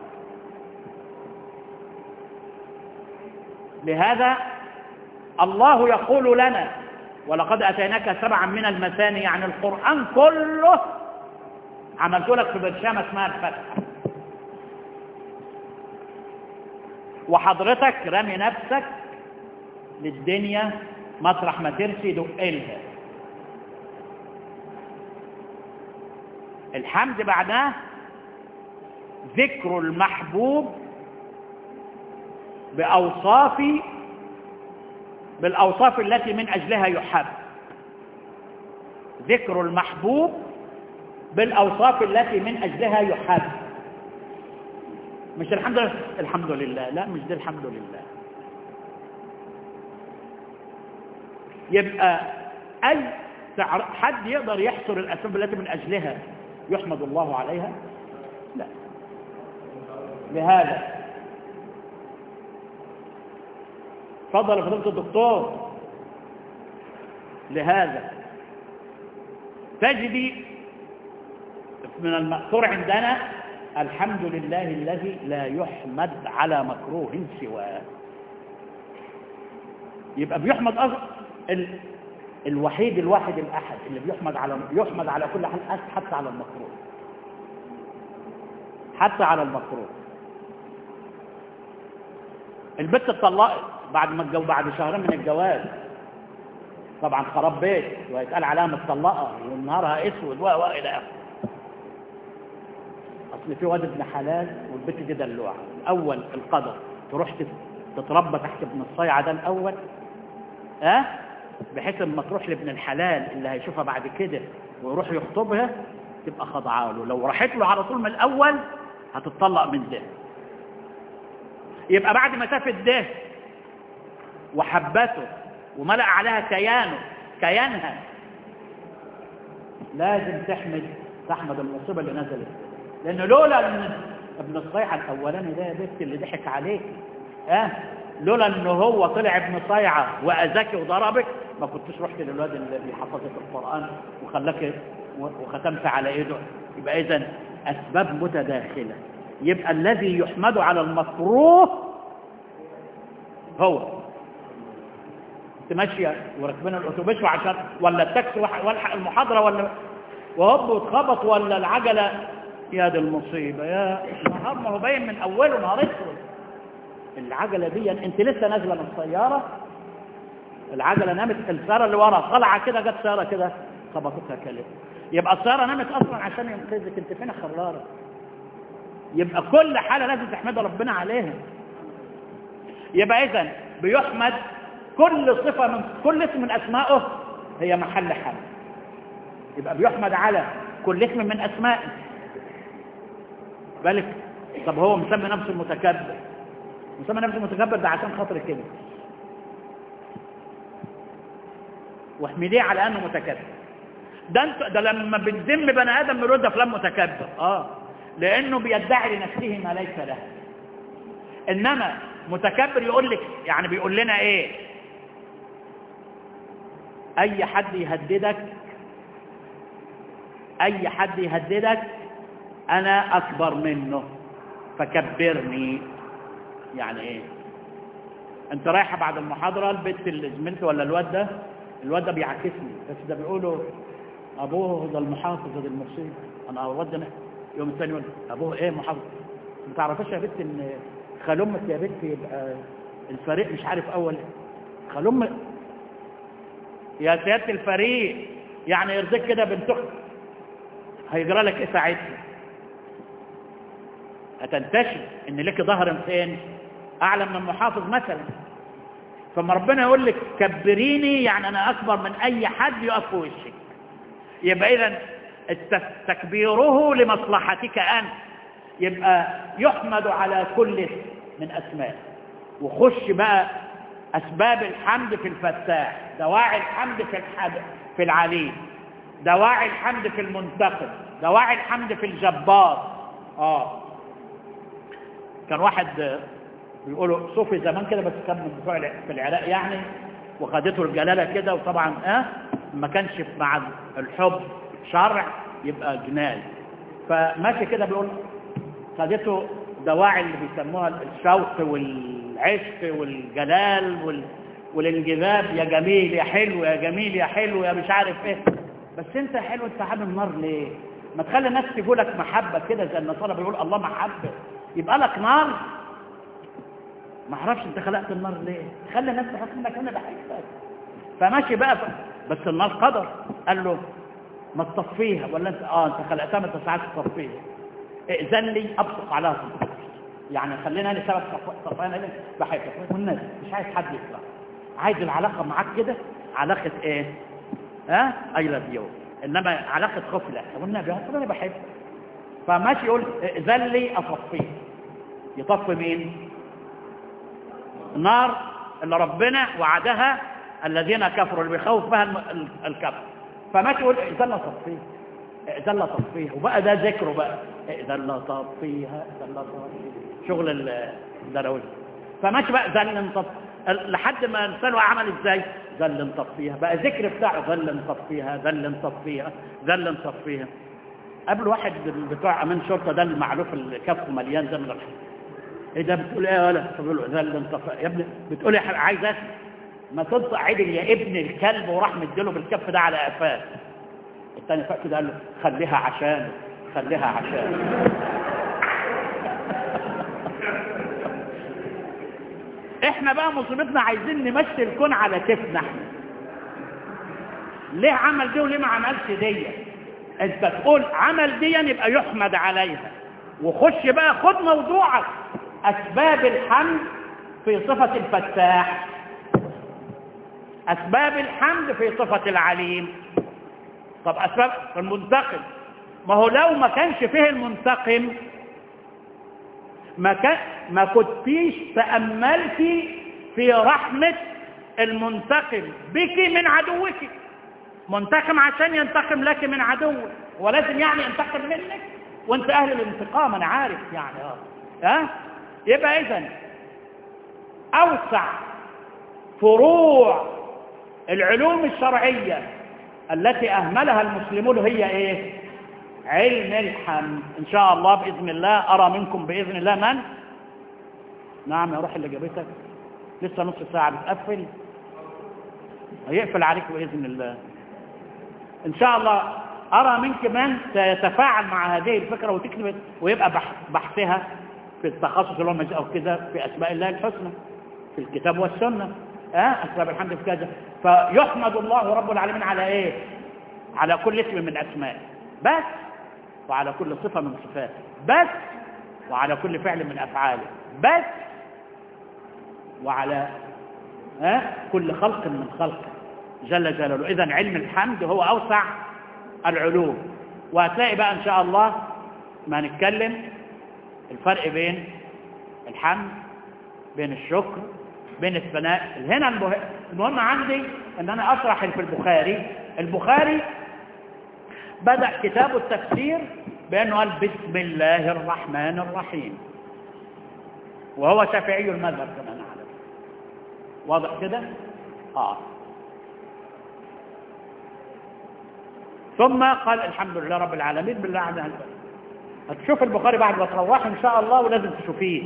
لهذا الله يقول لنا ولقد أتيناك سبعا من المثاني يعني القرآن كله عملت لك في برشامة اسمها الفتحة وحضرتك رمي نفسك للدنيا مطرح ما ترسي دقلها الحمد بعدها ذكر المحبوب بأوصاف بالأوصاف التي من أجلها يحب ذكر المحبوب بالأوصاف التي من أجلها يحب مش الحمد لله الحمد لله لا مش ده الحمد لله يبقى أي حد يقدر يحصر الأسباب التي من أجلها يحمد الله عليها لا لهذا تفضل يا فضيله الدكتور لهذا تجدي من المأثور عندنا الحمد لله الذي لا يحمد على مكروه سواه يبقى بيحمد أصلا ال... الوحيد الواحد الأحد اللي بيحمد على يحمد على كل حال حتى على المكروه حتى على المكروه البت اتطلقت بعد ما الجو بعد شهرين من الجواز طبعا خراب بيت ويتقال عليها متطلقه ونهارها اسود و الى اخره اصل في واد ابن حلال والبت دي دلوعه اول القدر تروح تتربى تحت ابن الصيعه ده الاول ها أه؟ بحيث لما تروح لابن الحلال اللي هيشوفها بعد كده ويروح يخطبها تبقى خاضعه له لو راحت له على طول من الاول هتتطلق من ده يبقى بعد ما شافت ده وحبته وملأ عليها كيانه كيانها لازم تحمد تحمد المصيبة اللي نزلت لأن لولا أن ابن الصيحة الأولاني ده يا بنت اللي ضحك عليك اه لولا أنه هو طلع ابن صيعة وأذاك وضربك ما كنتش رحت للواد اللي حفظك القرآن وخلاك وختمت على ايده يبقى إذا أسباب متداخلة يبقى الذي يحمد على المكروه هو انت ماشيه وراكبين الاتوبيس وعشان ولا التاكسي والحق المحاضره ولا وهوب واتخبط ولا العجله يا دي المصيبه يا نهار ما هو باين من اوله نهار اسود العجله دي انت لسه نازله من السياره العجله نامت السياره اللي ورا طالعه كده جت سياره كده خبطتها كلمه يبقى السياره نامت اصلا عشان ينقذك انت فين خراره يبقى كل حاله لازم تحمد ربنا عليها يبقى اذا بيحمد كل صفة من كل اسم من أسمائه هي محل حمد يبقى بيحمد على كل اسم من أسمائه بالك طب هو مسمي نفسه المتكبر مسمي نفسه المتكبر ده عشان خاطر كده واحمديه على انه متكبر ده انت ده لما بتذم بني ادم بيقول ده فلان متكبر اه لانه بيدعي لنفسه ما ليس له انما متكبر يقول لك يعني بيقول لنا ايه اي حد يهددك اي حد يهددك انا اكبر منه فكبرني يعني ايه انت رايحه بعد المحاضره البنت اللي زميلتي ولا الواد ده الواد ده بيعاكسني بس ده بيقولوا ابوه ده المحافظ ده المصيب انا الواد ده يوم الثاني يقول ابوه ايه محافظ ما تعرفش يا بنت ان خال امك يا بنت يبقى الفريق مش عارف اول خال امك يا سياده الفريق يعني يرضيك كده بنت اختك هيجرى لك ايه ساعتها هتنتشر ان لك ظهر فين اعلى من المحافظ مثلا فما ربنا يقول لك كبريني يعني انا اكبر من اي حد يقف في وشك يبقى اذا تكبيره لمصلحتك انت يبقى يحمد على كل اسم من اسماء وخش بقى اسباب الحمد في الفتاح دواعي الحمد في الحمد في العليم دواعي الحمد في المنتقم دواعي الحمد في الجبار اه كان واحد بيقولوا صوفي زمان كده بس كان من بتوع في العراق يعني وخدته الجلاله كده وطبعا اه ما كانش مع الحب شرع يبقى جنان فماشي كده بيقول خدته دواعي اللي بيسموها الشوق والعشق والجلال وال... والانجذاب يا جميل يا حلو يا جميل يا حلو يا مش عارف ايه بس انت حلو انت حابب النار ليه ما تخلي الناس تقول لك محبه كده زي النصارى بيقول الله محبه يبقى لك نار ما اعرفش انت خلقت النار ليه خلي الناس تحس انك انا بحبك فماشي بقى ف... بس النار قدر قال له ما تطفيها ولا انت اه انت خلقتها ما تسعاش تطفيها ائذن لي ابصق عليها صدق يعني خلينا انا سبب صفانا انا بحبك والناس مش عايز حد يطلع عايز العلاقه معاك كده علاقه ايه ها اي لاف يو انما علاقه خفله والنبي اصل انا بحبك فماشي يقول ائذن لي اطفيه يطفي مين النار اللي ربنا وعدها الذين كفروا اللي بيخوف بها الكفر فماشي يقول ائذن لي اطفيه ائذن لي اطفيها وبقى ده ذكره بقى ائذن لي اطفيها ائذن لي اطفيها شغل الدرويش فماشي بقى ذل نطف لحد ما لسانه عمل ازاي ذل نطفيها بقى ذكر بتاعه ذل نطفيها ذل نطفيها ذل نطفيها قبل واحد بتوع امين شرطه ده المعلوف اللي كفه مليان ده من الحين ايه ده بتقول ايه يا ولا بقول له ذل نطفيها يا ابني بتقول ايه عايز اسمع ما تنطق عدل يا ابن الكلب وراح مديله بالكف ده على قفاه الثاني فاق كده قال له خليها عشان خليها عشان احنا بقى مصيبتنا عايزين نمشي الكون على كيفنا احنا ليه عمل دي وليه ما عملش دي انت تقول عمل دي يبقى يحمد عليها وخش بقى خد موضوعك اسباب الحمد في صفة الفتاح اسباب الحمد في صفة العليم طب اسباب المنتقم ما هو لو ما كانش فيه المنتقم ما كان ما كنتيش تأملتي في رحمة المنتقم بك من عدوك منتقم عشان ينتقم لك من عدوك ولازم يعني ينتقم منك وانت اهل الانتقام انا عارف يعني اه ها يبقى اذا اوسع فروع العلوم الشرعيه التي اهملها المسلمون هي ايه علم الحمد ان شاء الله باذن الله ارى منكم باذن الله من نعم يا روح اللي جابتك لسه نص ساعه بتقفل هيقفل عليك باذن الله ان شاء الله ارى منك من سيتفاعل مع هذه الفكره وتكتب ويبقى بحث بحثها في التخصص اللي هو المجال او كده في اسماء الله الحسنى في الكتاب والسنه اه اسباب الحمد في كذا فيحمد الله رب العالمين على ايه على كل اسم من اسمائه بس وعلى كل صفه من صفاته بس وعلى كل فعل من افعاله بس وعلى ها كل خلق من خلقه جل جلاله اذا علم الحمد هو اوسع العلوم وهتلاقي بقى ان شاء الله ما نتكلم الفرق بين الحمد بين الشكر بين الثناء هنا المه- المهم عندي ان انا اشرح اللي في البخاري البخاري بدأ كتاب التفسير بأنه قال بسم الله الرحمن الرحيم وهو شافعي المذهب كما نعلم واضح كده اه ثم قال الحمد لله رب العالمين بالله عز وجل هتشوف البخاري بعد ما تروح ان شاء الله ولازم تشوفيه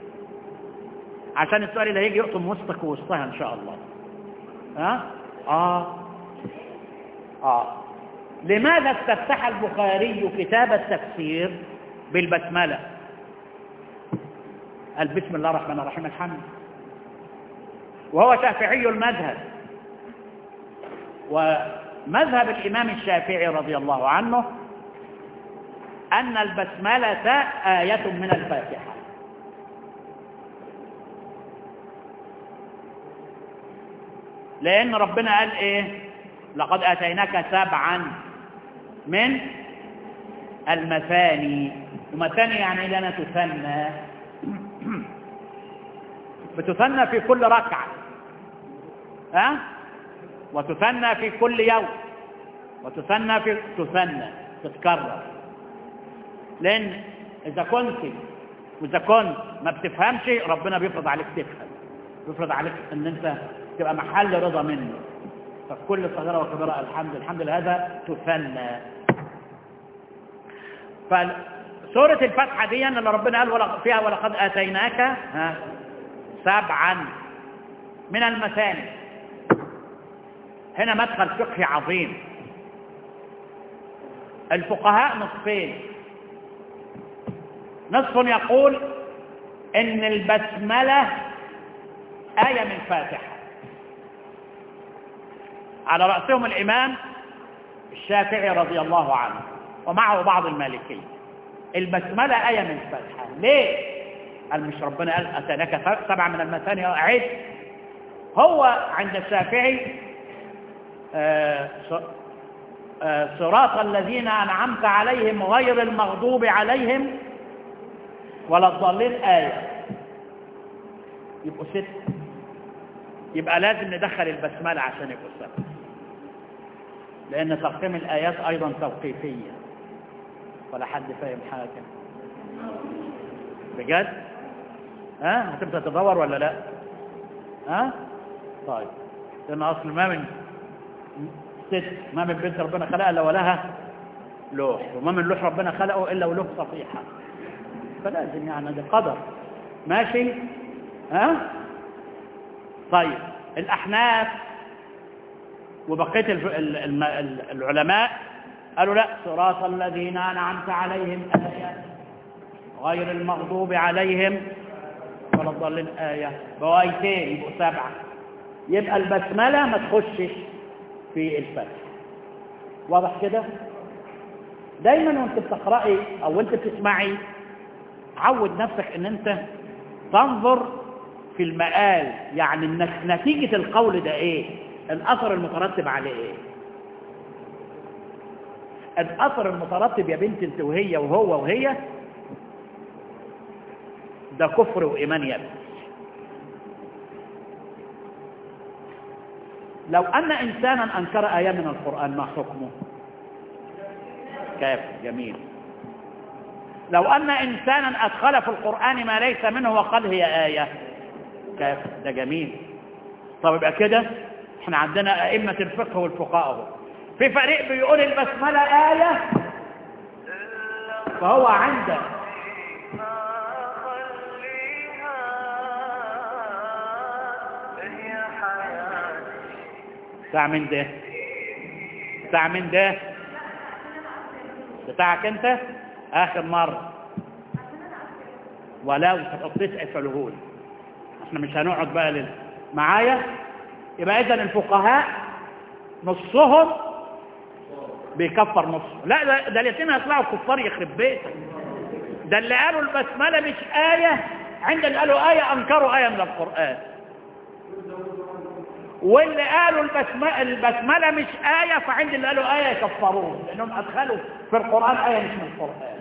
عشان السؤال اللي هيجي يقطم وسطك ووسطها ان شاء الله ها اه اه لماذا استفتح البخاري كتاب التفسير بالبسمله قال بسم الله الرحمن الرحيم الحمد وهو شافعي المذهب ومذهب الإمام الشافعي رضي الله عنه أن البسملة آية من الفاتحة لأن ربنا قال إيه لقد آتيناك سبعا من المثاني ومثاني يعني لنا تثنى بتثنى في كل ركعة ها وتثنى في كل يوم وتثنى في تثنى تتكرر لأن إذا كنت وإذا كنت ما بتفهمش ربنا بيفرض عليك تفهم بيفرض عليك إن أنت تبقى محل رضا منه ففي كل صغيرة وكبيرة الحمد الحمد لله هذا تثنى فسورة الفتحة دي اللي ربنا قال ولق- فيها ولقد آتيناك ها سبعا من المثاني هنا مدخل فقهي عظيم الفقهاء نصفين نصف يقول ان البسملة آية من الفاتحة على رأسهم الإمام الشافعي رضي الله عنه ومعه بعض المالكية البسملة آية من الفاتحة ليه؟ قال مش ربنا قال أتناك سبعة من المثاني عد هو عند الشافعي آه، ص- آه، صراط الذين أنعمت عليهم غير المغضوب عليهم ولا الضالين آية يبقوا ست يبقى لازم ندخل البسملة عشان يبقوا سبعة لأن تقسيم الآيات أيضا توقيفية ولا حد فاهم حاجة بجد ها هتبدأ تدور ولا لا ها طيب لأن أصل ما من ست ما من بنت ربنا خلقها إلا ولها لوح وما من لوح ربنا خلقه إلا ولوح صفيحة فلازم يعني ده قدر ماشي ها طيب الأحناف وبقية الف- ال- الم- ال- العلماء قالوا لا صراط الذين أنعمت عليهم آية غير المغضوب عليهم ولا الضالين آية بوايتين يبقوا سبعة يبقى البسملة ما تخشش في الفتح واضح كده دايما وانت بتقرأي او انت بتسمعي عود نفسك ان انت تنظر في المقال يعني النت- نتيجة القول ده ايه الاثر المترتب عليه ايه الاثر المترتب يا بنت انت وهي وهو وهي ده كفر وايمان يبس لو أن إنسانا أنكر آية من القرآن ما حكمه كيف جميل لو أن إنسانا أدخل في القرآن ما ليس منه وقال هي آية كيف ده جميل طب يبقى كده احنا عندنا أئمة الفقه والفقهاء اهو في فريق بيقول البسملة آية فهو عنده بتاع من ده بتاع من ده بتاعك انت اخر مرة ولو تسأل في الهول احنا مش هنقعد بقى لل... معايا يبقى اذا الفقهاء نصهم بيكفر نصه لا ده, ده الاثنين هيطلعوا كفار يخرب بيتك ده اللي قالوا البسملة مش آية عند اللي قالوا آية أنكروا آية من القرآن واللي قالوا البسملة, البسملة مش آية فعند اللي قالوا آية يكفروه لأنهم أدخلوا في القرآن آية مش من القرآن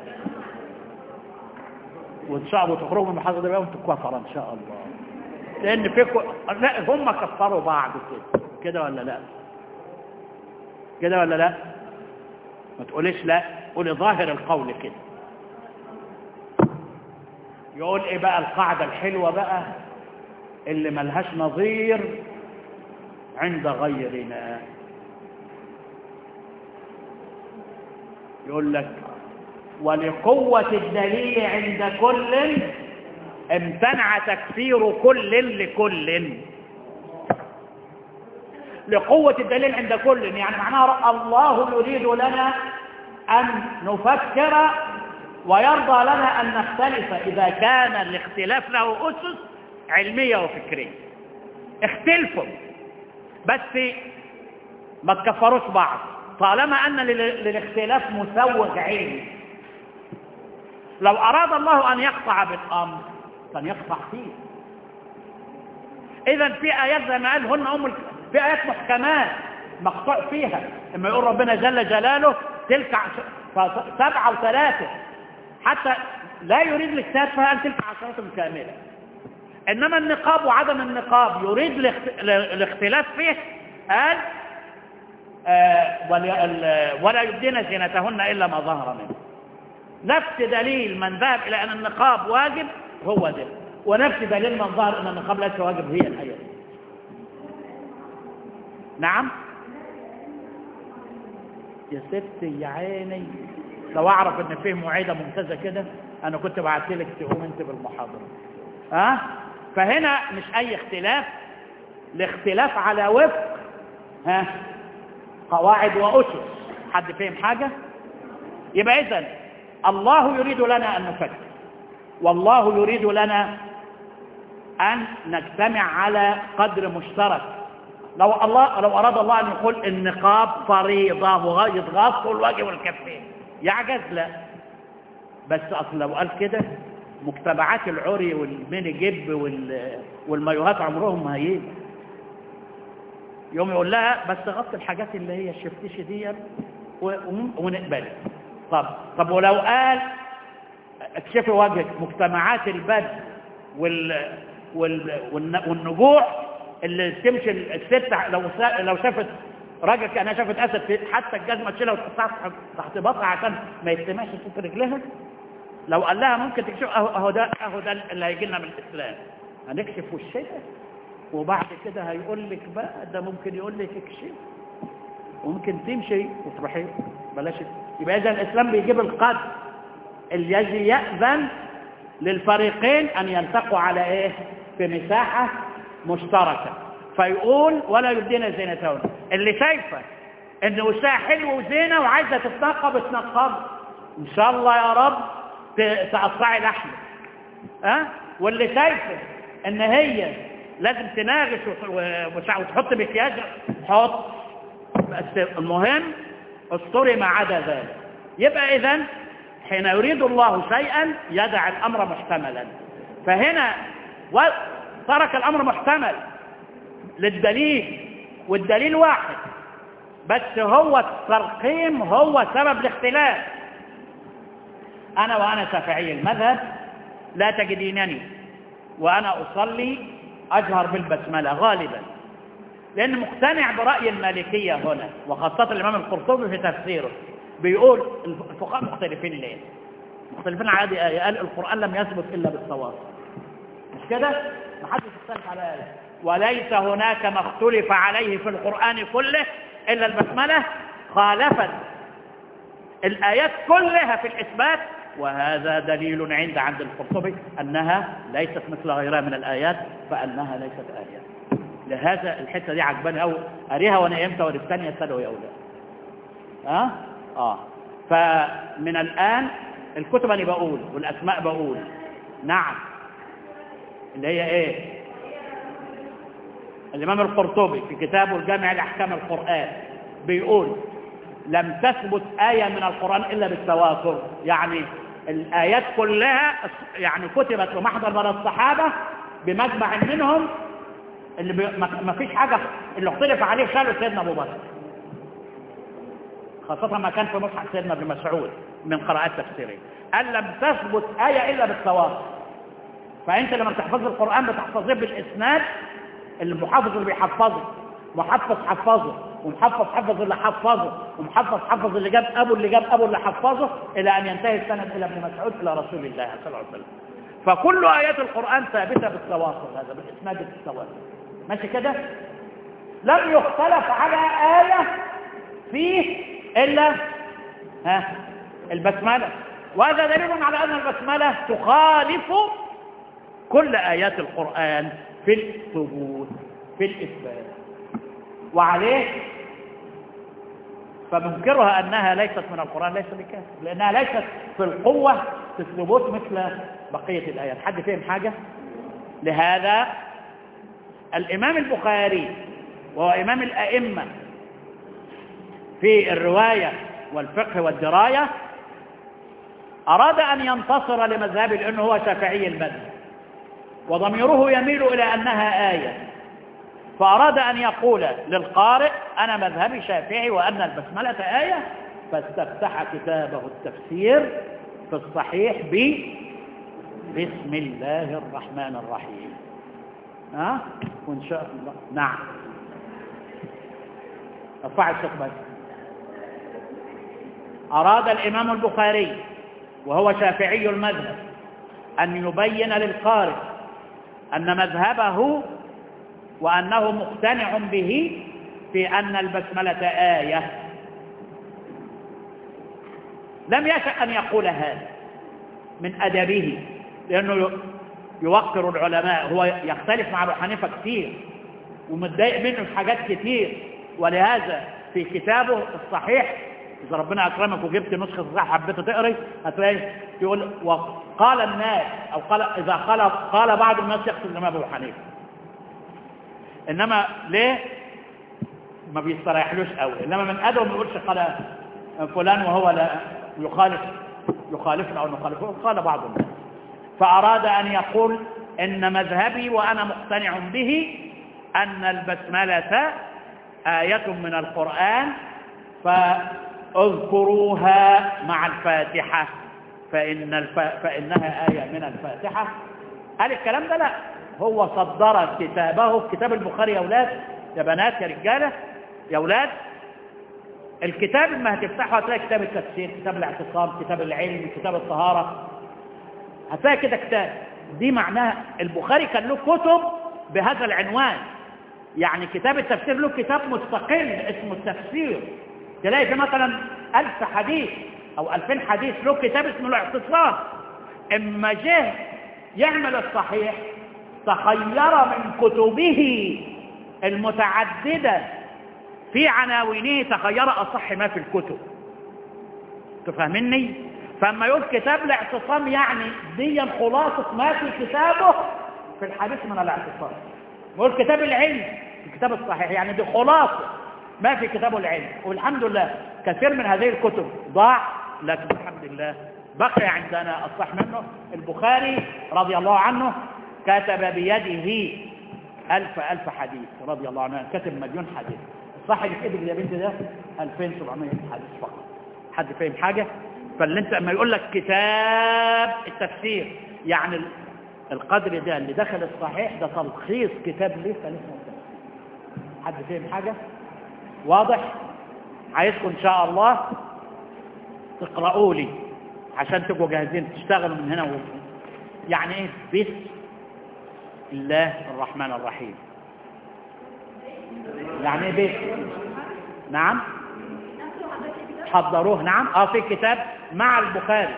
وإن شاء الله تخرجوا من المحاضرة دي وانتم كفر إن شاء الله لأن فيكم لا هم كفروا بعض كده كده ولا لا كده ولا لا ما تقوليش لا قولي ظاهر القول كده يقول ايه بقى القاعدة الحلوة بقى اللي ملهاش نظير عند غيرنا يقول لك ولقوة الدليل عند كل امتنع تكفير كل لكل لقوة الدليل عند كل يعني معناها الله يريد لنا أن نفكر ويرضى لنا أن نختلف إذا كان الاختلاف له أسس علمية وفكرية اختلفوا بس ما تكفروش بعض طالما أن للاختلاف مسوغ علمي لو أراد الله أن يقطع بالأمر كان يقطع فيه إذا في آيات زي ما قال هن أم في آيات محكمات مقطوع فيها لما يقول ربنا جل جلاله تلك سبعة وثلاثة حتى لا يريد الاجتهاد فيها أن تلك عشرات كاملة إنما النقاب وعدم النقاب يريد الاختلاف فيه قال آه ولا يبدين زينتهن إلا ما ظهر منه نفس دليل من ذهب إلى أن النقاب واجب هو ده ونفس دليل من ظهر أن النقاب ليس واجب هي الآية نعم يا ستي يا عيني لو اعرف ان فيه معيده ممتازه كده انا كنت بعت لك تقوم انت بالمحاضره ها أه؟ فهنا مش اي اختلاف الاختلاف على وفق ها قواعد واسس حد فهم حاجه يبقى اذا الله يريد لنا ان نفكر والله يريد لنا ان نجتمع على قدر مشترك لو الله لو اراد الله ان يقول النقاب فريضه يتغطوا الوجه والكفين يعجز لا بس اصل لو قال كده مجتمعات العري والميني جيب والمايوهات عمرهم ما هيجي يوم يقول لها بس غطي الحاجات اللي هي الشفتيش دي ونقبلها طب طب ولو قال اكشفي وجهك مجتمعات البدء وال وال والنجوع اللي تمشي الست لو لو شافت راجل كانها شافت اسد في حتى الجزمه تشيلها وتحطها تحت بطنها عشان ما يستمعش صوت رجلها لو قال لها ممكن تكشف اهو اهو ده اهو ده اللي هيجي لنا من الاسلام هنكشف وشها وبعد كده هيقول لك بقى ده ممكن يقول لك اكشف وممكن تمشي وتروحي بلاش يبقى اذا الاسلام بيجيب القدر الذي يأذن للفريقين ان يلتقوا على ايه في مساحه مشتركه فيقول ولا يبدين زينتهن اللي شايفه ان وشها حلو وزينه وعايزه تتنقب تنقب ان شاء الله يا رب تقطعي لحمه ها أه؟ واللي شايفه ان هي لازم تناغش وتحط مكياج حط بس المهم استري ما عدا ذلك يبقى اذا حين يريد الله شيئا يدع الامر محتملا فهنا ترك الامر محتمل للدليل والدليل واحد بس هو الترقيم هو سبب الاختلاف أنا وأنا شافعي المذهب لا تجدينني وأنا أصلي أجهر بالبسملة غالبا لأن مقتنع برأي المالكية هنا وخاصة الإمام القرطبي في تفسيره بيقول الفقهاء مختلفين ليه مختلفين على هذه آية قال القرآن لم يثبت إلا بالصواب مش كده؟ ما حدش يختلف على آية وليس هناك ما اختلف عليه في القرآن كله إلا البسملة خالفت الآيات كلها في الإثبات وهذا دليل عند عند القرطبي أنها ليست مثل غيرها من الآيات فأنها ليست آيات لهذا الحتة دي عجباني أو أريها وأنا إمتى وللثانية سألوا يا أولاد ها؟ آه فمن الآن الكتب أنا بقول والأسماء بقول نعم اللي هي إيه الإمام القرطبي في كتابه الجامع لأحكام القرآن بيقول لم تثبت آية من القرآن إلا بالتواتر يعني الآيات كلها يعني كتبت بمحضر من الصحابة بمجمع منهم اللي بي ما فيش حاجة اللي اختلف عليه شاله سيدنا أبو بكر خاصة ما كان في مصحف سيدنا ابن مسعود من قراءات تفسيريه قال لم تثبت آية إلا بالتواتر فأنت لما بتحفظ القرآن بتحفظه بالإسناد المحافظ اللي بيحفظه محفظ حفظه ومحفظ حفظ اللي حفظه ومحفظ حفظ اللي جاب أبو اللي جاب أبو اللي حفظه إلى أن ينتهي السند إلى ابن مسعود إلى رسول الله صلى الله عليه وسلم فكل آيات القرآن ثابتة بالتواصل هذا بالإسناد بالتواصل ماشي كده لم يختلف على آية فيه إلا ها البسملة وهذا دليل على أن البسملة تخالف كل آيات القرآن في الثبوت في الإثبات وعليه فمنكرها أنها ليست من القرآن ليس بكافر لأنها ليست في القوة في الثبوت مثل بقية الآيات حد فهم حاجة لهذا الإمام البخاري وهو إمام الأئمة في الرواية والفقه والدراية أراد أن ينتصر لمذهبه لأنه هو شافعي المذهب وضميره يميل إلى أنها آية فأراد أن يقول للقارئ أنا مذهبي شافعي وأن البسملة آية فاستفتح كتابه التفسير في الصحيح ب بسم الله الرحمن الرحيم ها وإن شاء الله نعم ارفع الشيخ بس أراد الإمام البخاري وهو شافعي المذهب أن يبين للقارئ أن مذهبه وأنه مقتنع به في أن البسملة آية لم يشأ أن يقول هذا من أدبه لأنه يوقر العلماء هو يختلف مع أبو حنيفة كثير ومتضايق منه في حاجات كثير ولهذا في كتابه الصحيح إذا ربنا أكرمك وجبت نسخة صحيح حبيت تقري هتلاقي يقول وقال الناس أو قال إذا قال قال بعض الناس يقصد الإمام أبو حنيفة إنما ليه ما بيستريحلوش قوي إنما من أدب ما يقولش قال فلان وهو لا يخالف يخالفنا أو نخالفه قال بعض الناس فأراد أن يقول إن مذهبي وأنا مقتنع به أن البسملة آية من القرآن فاذكروها مع الفاتحة فإن الف... فإنها آية من الفاتحة قال الكلام ده لا هو صدر كتابه كتاب البخاري يا أولاد يا بنات يا رجالة يا أولاد الكتاب ما هتفتحه هتلاقي كتاب التفسير كتاب الاعتصام كتاب العلم كتاب الطهارة هتلاقي كده كتاب دي معناها البخاري كان له كتب بهذا العنوان يعني كتاب التفسير له كتاب مستقل اسمه التفسير تلاقي في مثلا ألف حديث أو ألفين حديث له كتاب اسمه الاعتصام إما جه يعمل الصحيح تخير من كتبه المتعددة في عناوينه تخير أصح ما في الكتب تفهمني فأما يقول كتاب الاعتصام يعني دي خلاصة ما في كتابه في الحديث من الاعتصام يقول كتاب العلم الكتاب الصحيح يعني دي خلاصة ما في كتابه العلم والحمد لله كثير من هذه الكتب ضاع لكن الحمد لله بقي عندنا الصح منه البخاري رضي الله عنه كتب بيده ألف ألف حديث رضي الله عنه كتب مليون حديث الصح اللي في ايدك يا بنت ده 2700 حديث فقط حد فاهم حاجة فاللي انت اما يقول لك كتاب التفسير يعني القدر ده اللي دخل الصحيح ده تلخيص كتاب ليه فلسه حد فهم حاجة واضح عايزكم إن شاء الله تقرأوا لي عشان تبقوا جاهزين تشتغلوا من هنا و... يعني ايه بسم الله الرحمن الرحيم يعني ايه بسم نعم حضروه نعم اه في كتاب مع البخاري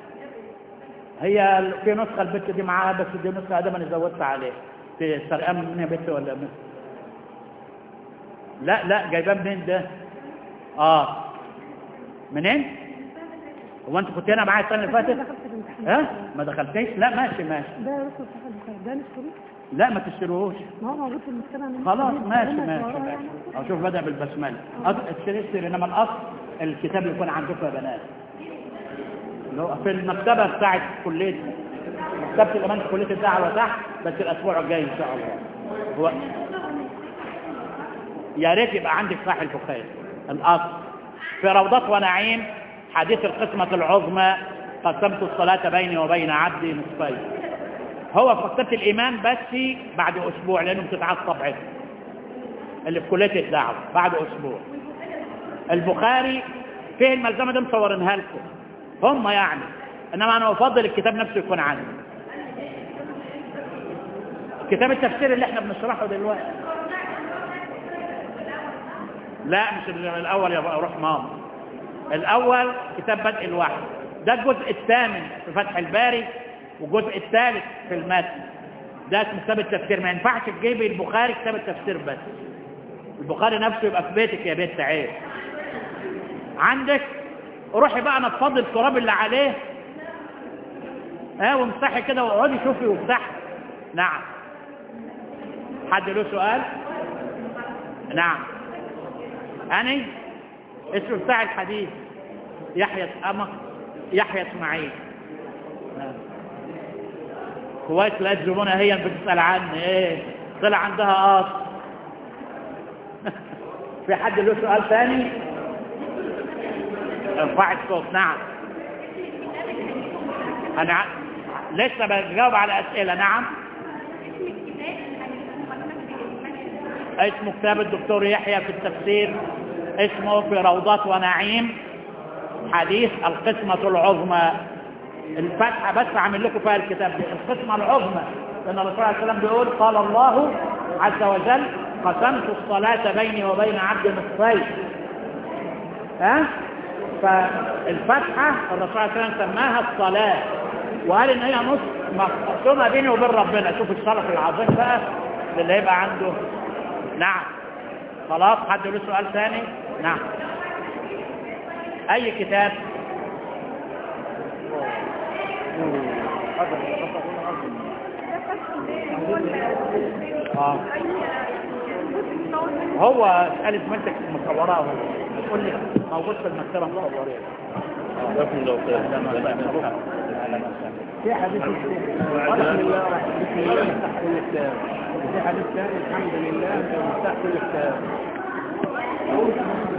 هي ال- في نسخة البت دي معاها بس دي نسخة ادم انا زودت عليه في سرقان منها بت ولا من لا لا جايباه منين ده اه منين هو انت كنت هنا معايا السنه اللي فاتت دخلت في الامتحان ها ما دخلتيش لا ماشي ماشي ده رسل صحيح البخاري ده نشتري لا ما تشتروهوش ما هو موجود في المكتبة من خلاص من- ماشي من- ماشي من- ماشي او شوف بدأ بالبسمله أص- اشتري اشتري انما الاصل الكتاب يكون عندكم يا بنات اللي هو في المكتبه بتاعت كليه مكتبه الامان في كليه الدعوه تحت بس الاسبوع الجاي ان شاء الله هو يا ريت يبقى عندك صحيح البخاري الاصل في روضات ونعيم حديث القسمه العظمى قسمت الصلاه بيني وبين عبدي نصفين هو في مكتبه الايمان بس بعد اسبوع لانه بتتعاد طبعته اللي في كليه الدعوه بعد اسبوع البخاري فيه الملزمه دي مصورينها لكم هم يعني انما انا افضل الكتاب نفسه يكون عندي كتاب التفسير اللي احنا بنشرحه دلوقتي لا مش الاول يا بقى روح ماما الاول كتاب بدء الوحي ده الجزء الثامن في فتح الباري والجزء الثالث في المتن ده اسمه كتاب التفسير ما ينفعش تجيبي البخاري كتاب التفسير بس البخاري نفسه يبقى في بيتك يا بنت عيب عندك روحي بقى نفضي التراب اللي عليه اه وامسحي كده واقعدي شوفي وافتحي نعم حد له سؤال نعم أني اسمه بتاع الحديث يحيى أما يحيى اسماعيل نعم. كويس لا الزبونة هي اللي بتسأل عني ايه طلع عندها قاص في حد له سؤال ثاني ارفع الصوت نعم انا ع- لسه بجاوب على اسئله نعم اسمه كتاب الدكتور يحيى في التفسير اسمه في روضات ونعيم حديث القسمة العظمى الفتحة بس عامل لكم فيها الكتاب دي القسمة العظمى لأن الرسول عليه السلام بيقول قال الله عز وجل قسمت الصلاة بيني وبين عبد نصفين ها فالفتحة الرسول عليه السلام سماها الصلاة وقال ان هي نص مقسومة بيني وبين ربنا شوف الشرف العظيم بقى للي هيبقى عنده نعم خلاص حد له سؤال ثاني نعم اي كتاب آه. هو اسأل زميلتك مصوراه هو يقول لك موجود في المكتبة مصورين لكم لو في حديث بسم الله بسم الله مفتاح كل كتاب وفي حديث ثاني الحمد لله مفتاح كل كتاب